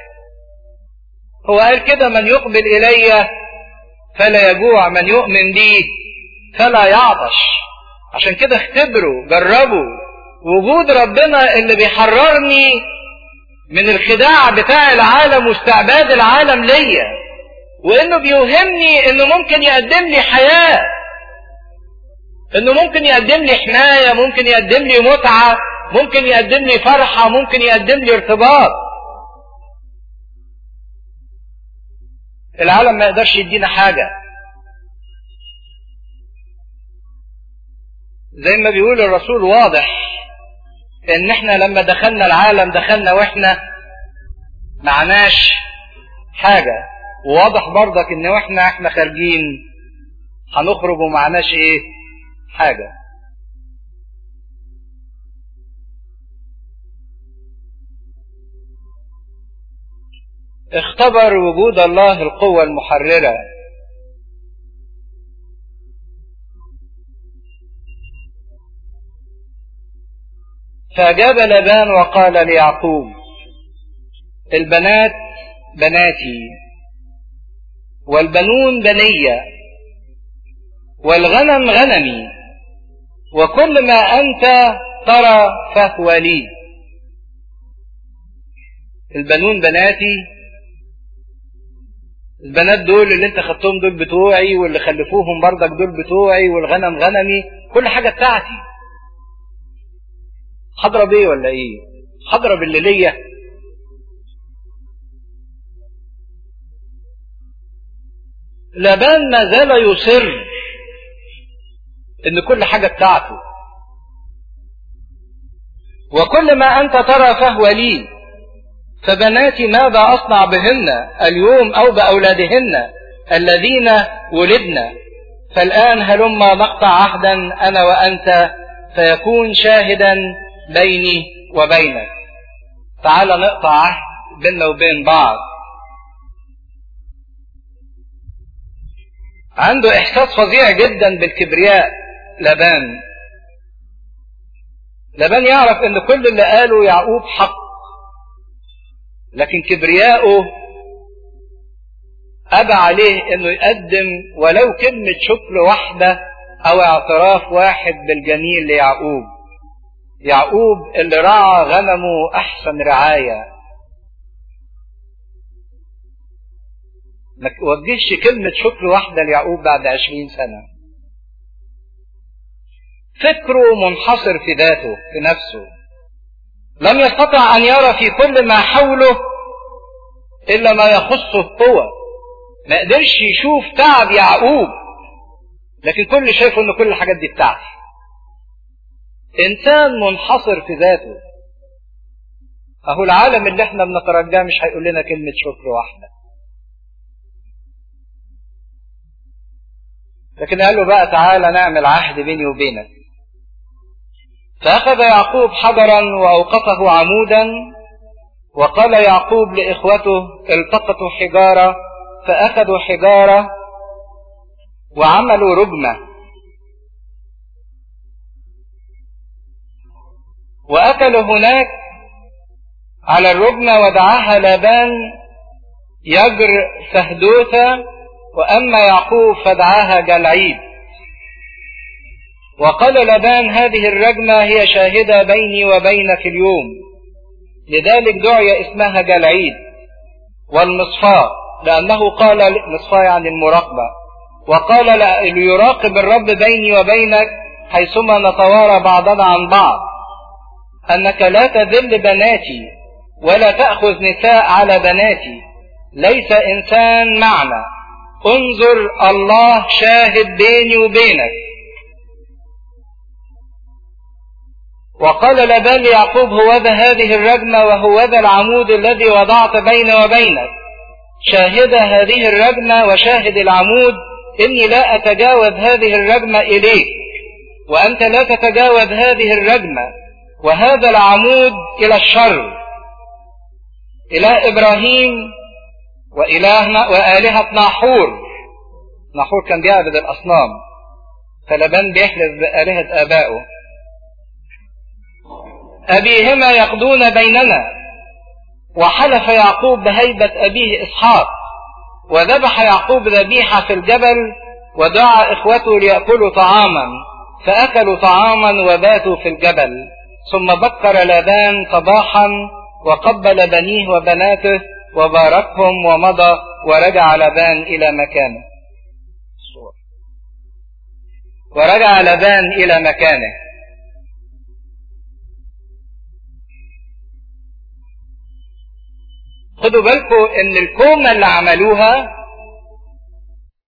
هو قال كده من يقبل إلي فلا يجوع من يؤمن بي فلا يعطش عشان كده اختبروا جربوا وجود ربنا اللي بيحررني من الخداع بتاع العالم واستعباد العالم ليا وانه بيوهمني انه ممكن يقدم لي حياه انه ممكن يقدم لي حمايه ممكن يقدم لي متعه ممكن يقدم لي فرحه ممكن يقدم لي ارتباط العالم ما يقدرش يدينا حاجه زي ما بيقول الرسول واضح ان احنا لما دخلنا العالم دخلنا واحنا معناش حاجه وواضح برضك ان واحنا احنا خارجين هنخرج ومعناش ايه حاجه اختبر وجود الله القوة المحررة فأجاب لبان وقال ليعقوب البنات بناتي والبنون بنية والغنم غنمي وكل ما أنت ترى فهو لي البنون بناتي البنات دول اللي انت خدتهم دول بتوعي واللي خلفوهم برضك دول بتوعي والغنم غنمي كل حاجة بتاعتي هضرب ايه ولا ايه هضرب اللي ليا لابان ما زال يصر ان كل حاجة بتاعته وكل ما انت ترى فهو لي فبناتي ماذا اصنع بهن اليوم او باولادهن الذين ولدنا فالان هلما نقطع عهدا انا وانت فيكون شاهدا بيني وبينك تعال نقطع عهد بيننا وبين بعض عنده احساس فظيع جدا بالكبرياء لبان لبان يعرف ان كل اللي قاله يعقوب حق لكن كبرياءه أبى عليه انه يقدم ولو كلمة شكر واحدة او اعتراف واحد بالجميل ليعقوب يعقوب اللي رعى غنمه احسن رعاية ما وجهش كلمة شكر واحدة ليعقوب بعد عشرين سنة فكره منحصر في ذاته في نفسه لم يستطع أن يرى في كل ما حوله إلا ما يخصه هو ما قدرش يشوف تعب يعقوب لكن كل شايفه ان كل الحاجات دي بتاعتي انسان منحصر في ذاته اهو العالم اللي احنا بنترجاه مش هيقول لنا كلمة شكر واحدة لكن قال له بقى تعالى نعمل عهد بيني وبينك فأخذ يعقوب حجرا وأوقفه عمودا وقال يعقوب لإخوته التقطوا حجارة فأخذوا حجارة وعملوا رجمة وأكلوا هناك على الرجمة ودعاها لابان يجر فهدوثة وأما يعقوب فدعاها جلعيد وقال لبان هذه الرجمة هي شاهدة بيني وبينك اليوم لذلك دعي اسمها جلعيد والمصفاة لأنه قال مصفاة يعني المراقبة وقال ليراقب الرب بيني وبينك حيثما نتوارى بعضنا عن بعض أنك لا تذل بناتي ولا تأخذ نساء على بناتي ليس إنسان معنا انظر الله شاهد بيني وبينك وقال لبان ليعقوب هوذا هذه الرجمة وهوذا العمود الذي وضعت بيني وبينك شاهد هذه الرجمة وشاهد العمود إني لا أتجاوز هذه الرجمة إليك وأنت لا تتجاوز هذه الرجمة وهذا العمود إلى الشر إلى إبراهيم وإلهنا وآلهة ناحور ناحور كان بيعبد الأصنام فلبان بيحلف بآلهة آبائه أبيهما يقضون بيننا وحلف يعقوب بهيبة أبيه إسحاق وذبح يعقوب ذبيحة في الجبل ودعا إخوته ليأكلوا طعاما فأكلوا طعاما وباتوا في الجبل ثم بكر لابان صباحا وقبل بنيه وبناته وباركهم ومضى ورجع لابان إلى مكانه ورجع لابان إلى مكانه خدوا بالكم ان الكومة اللي عملوها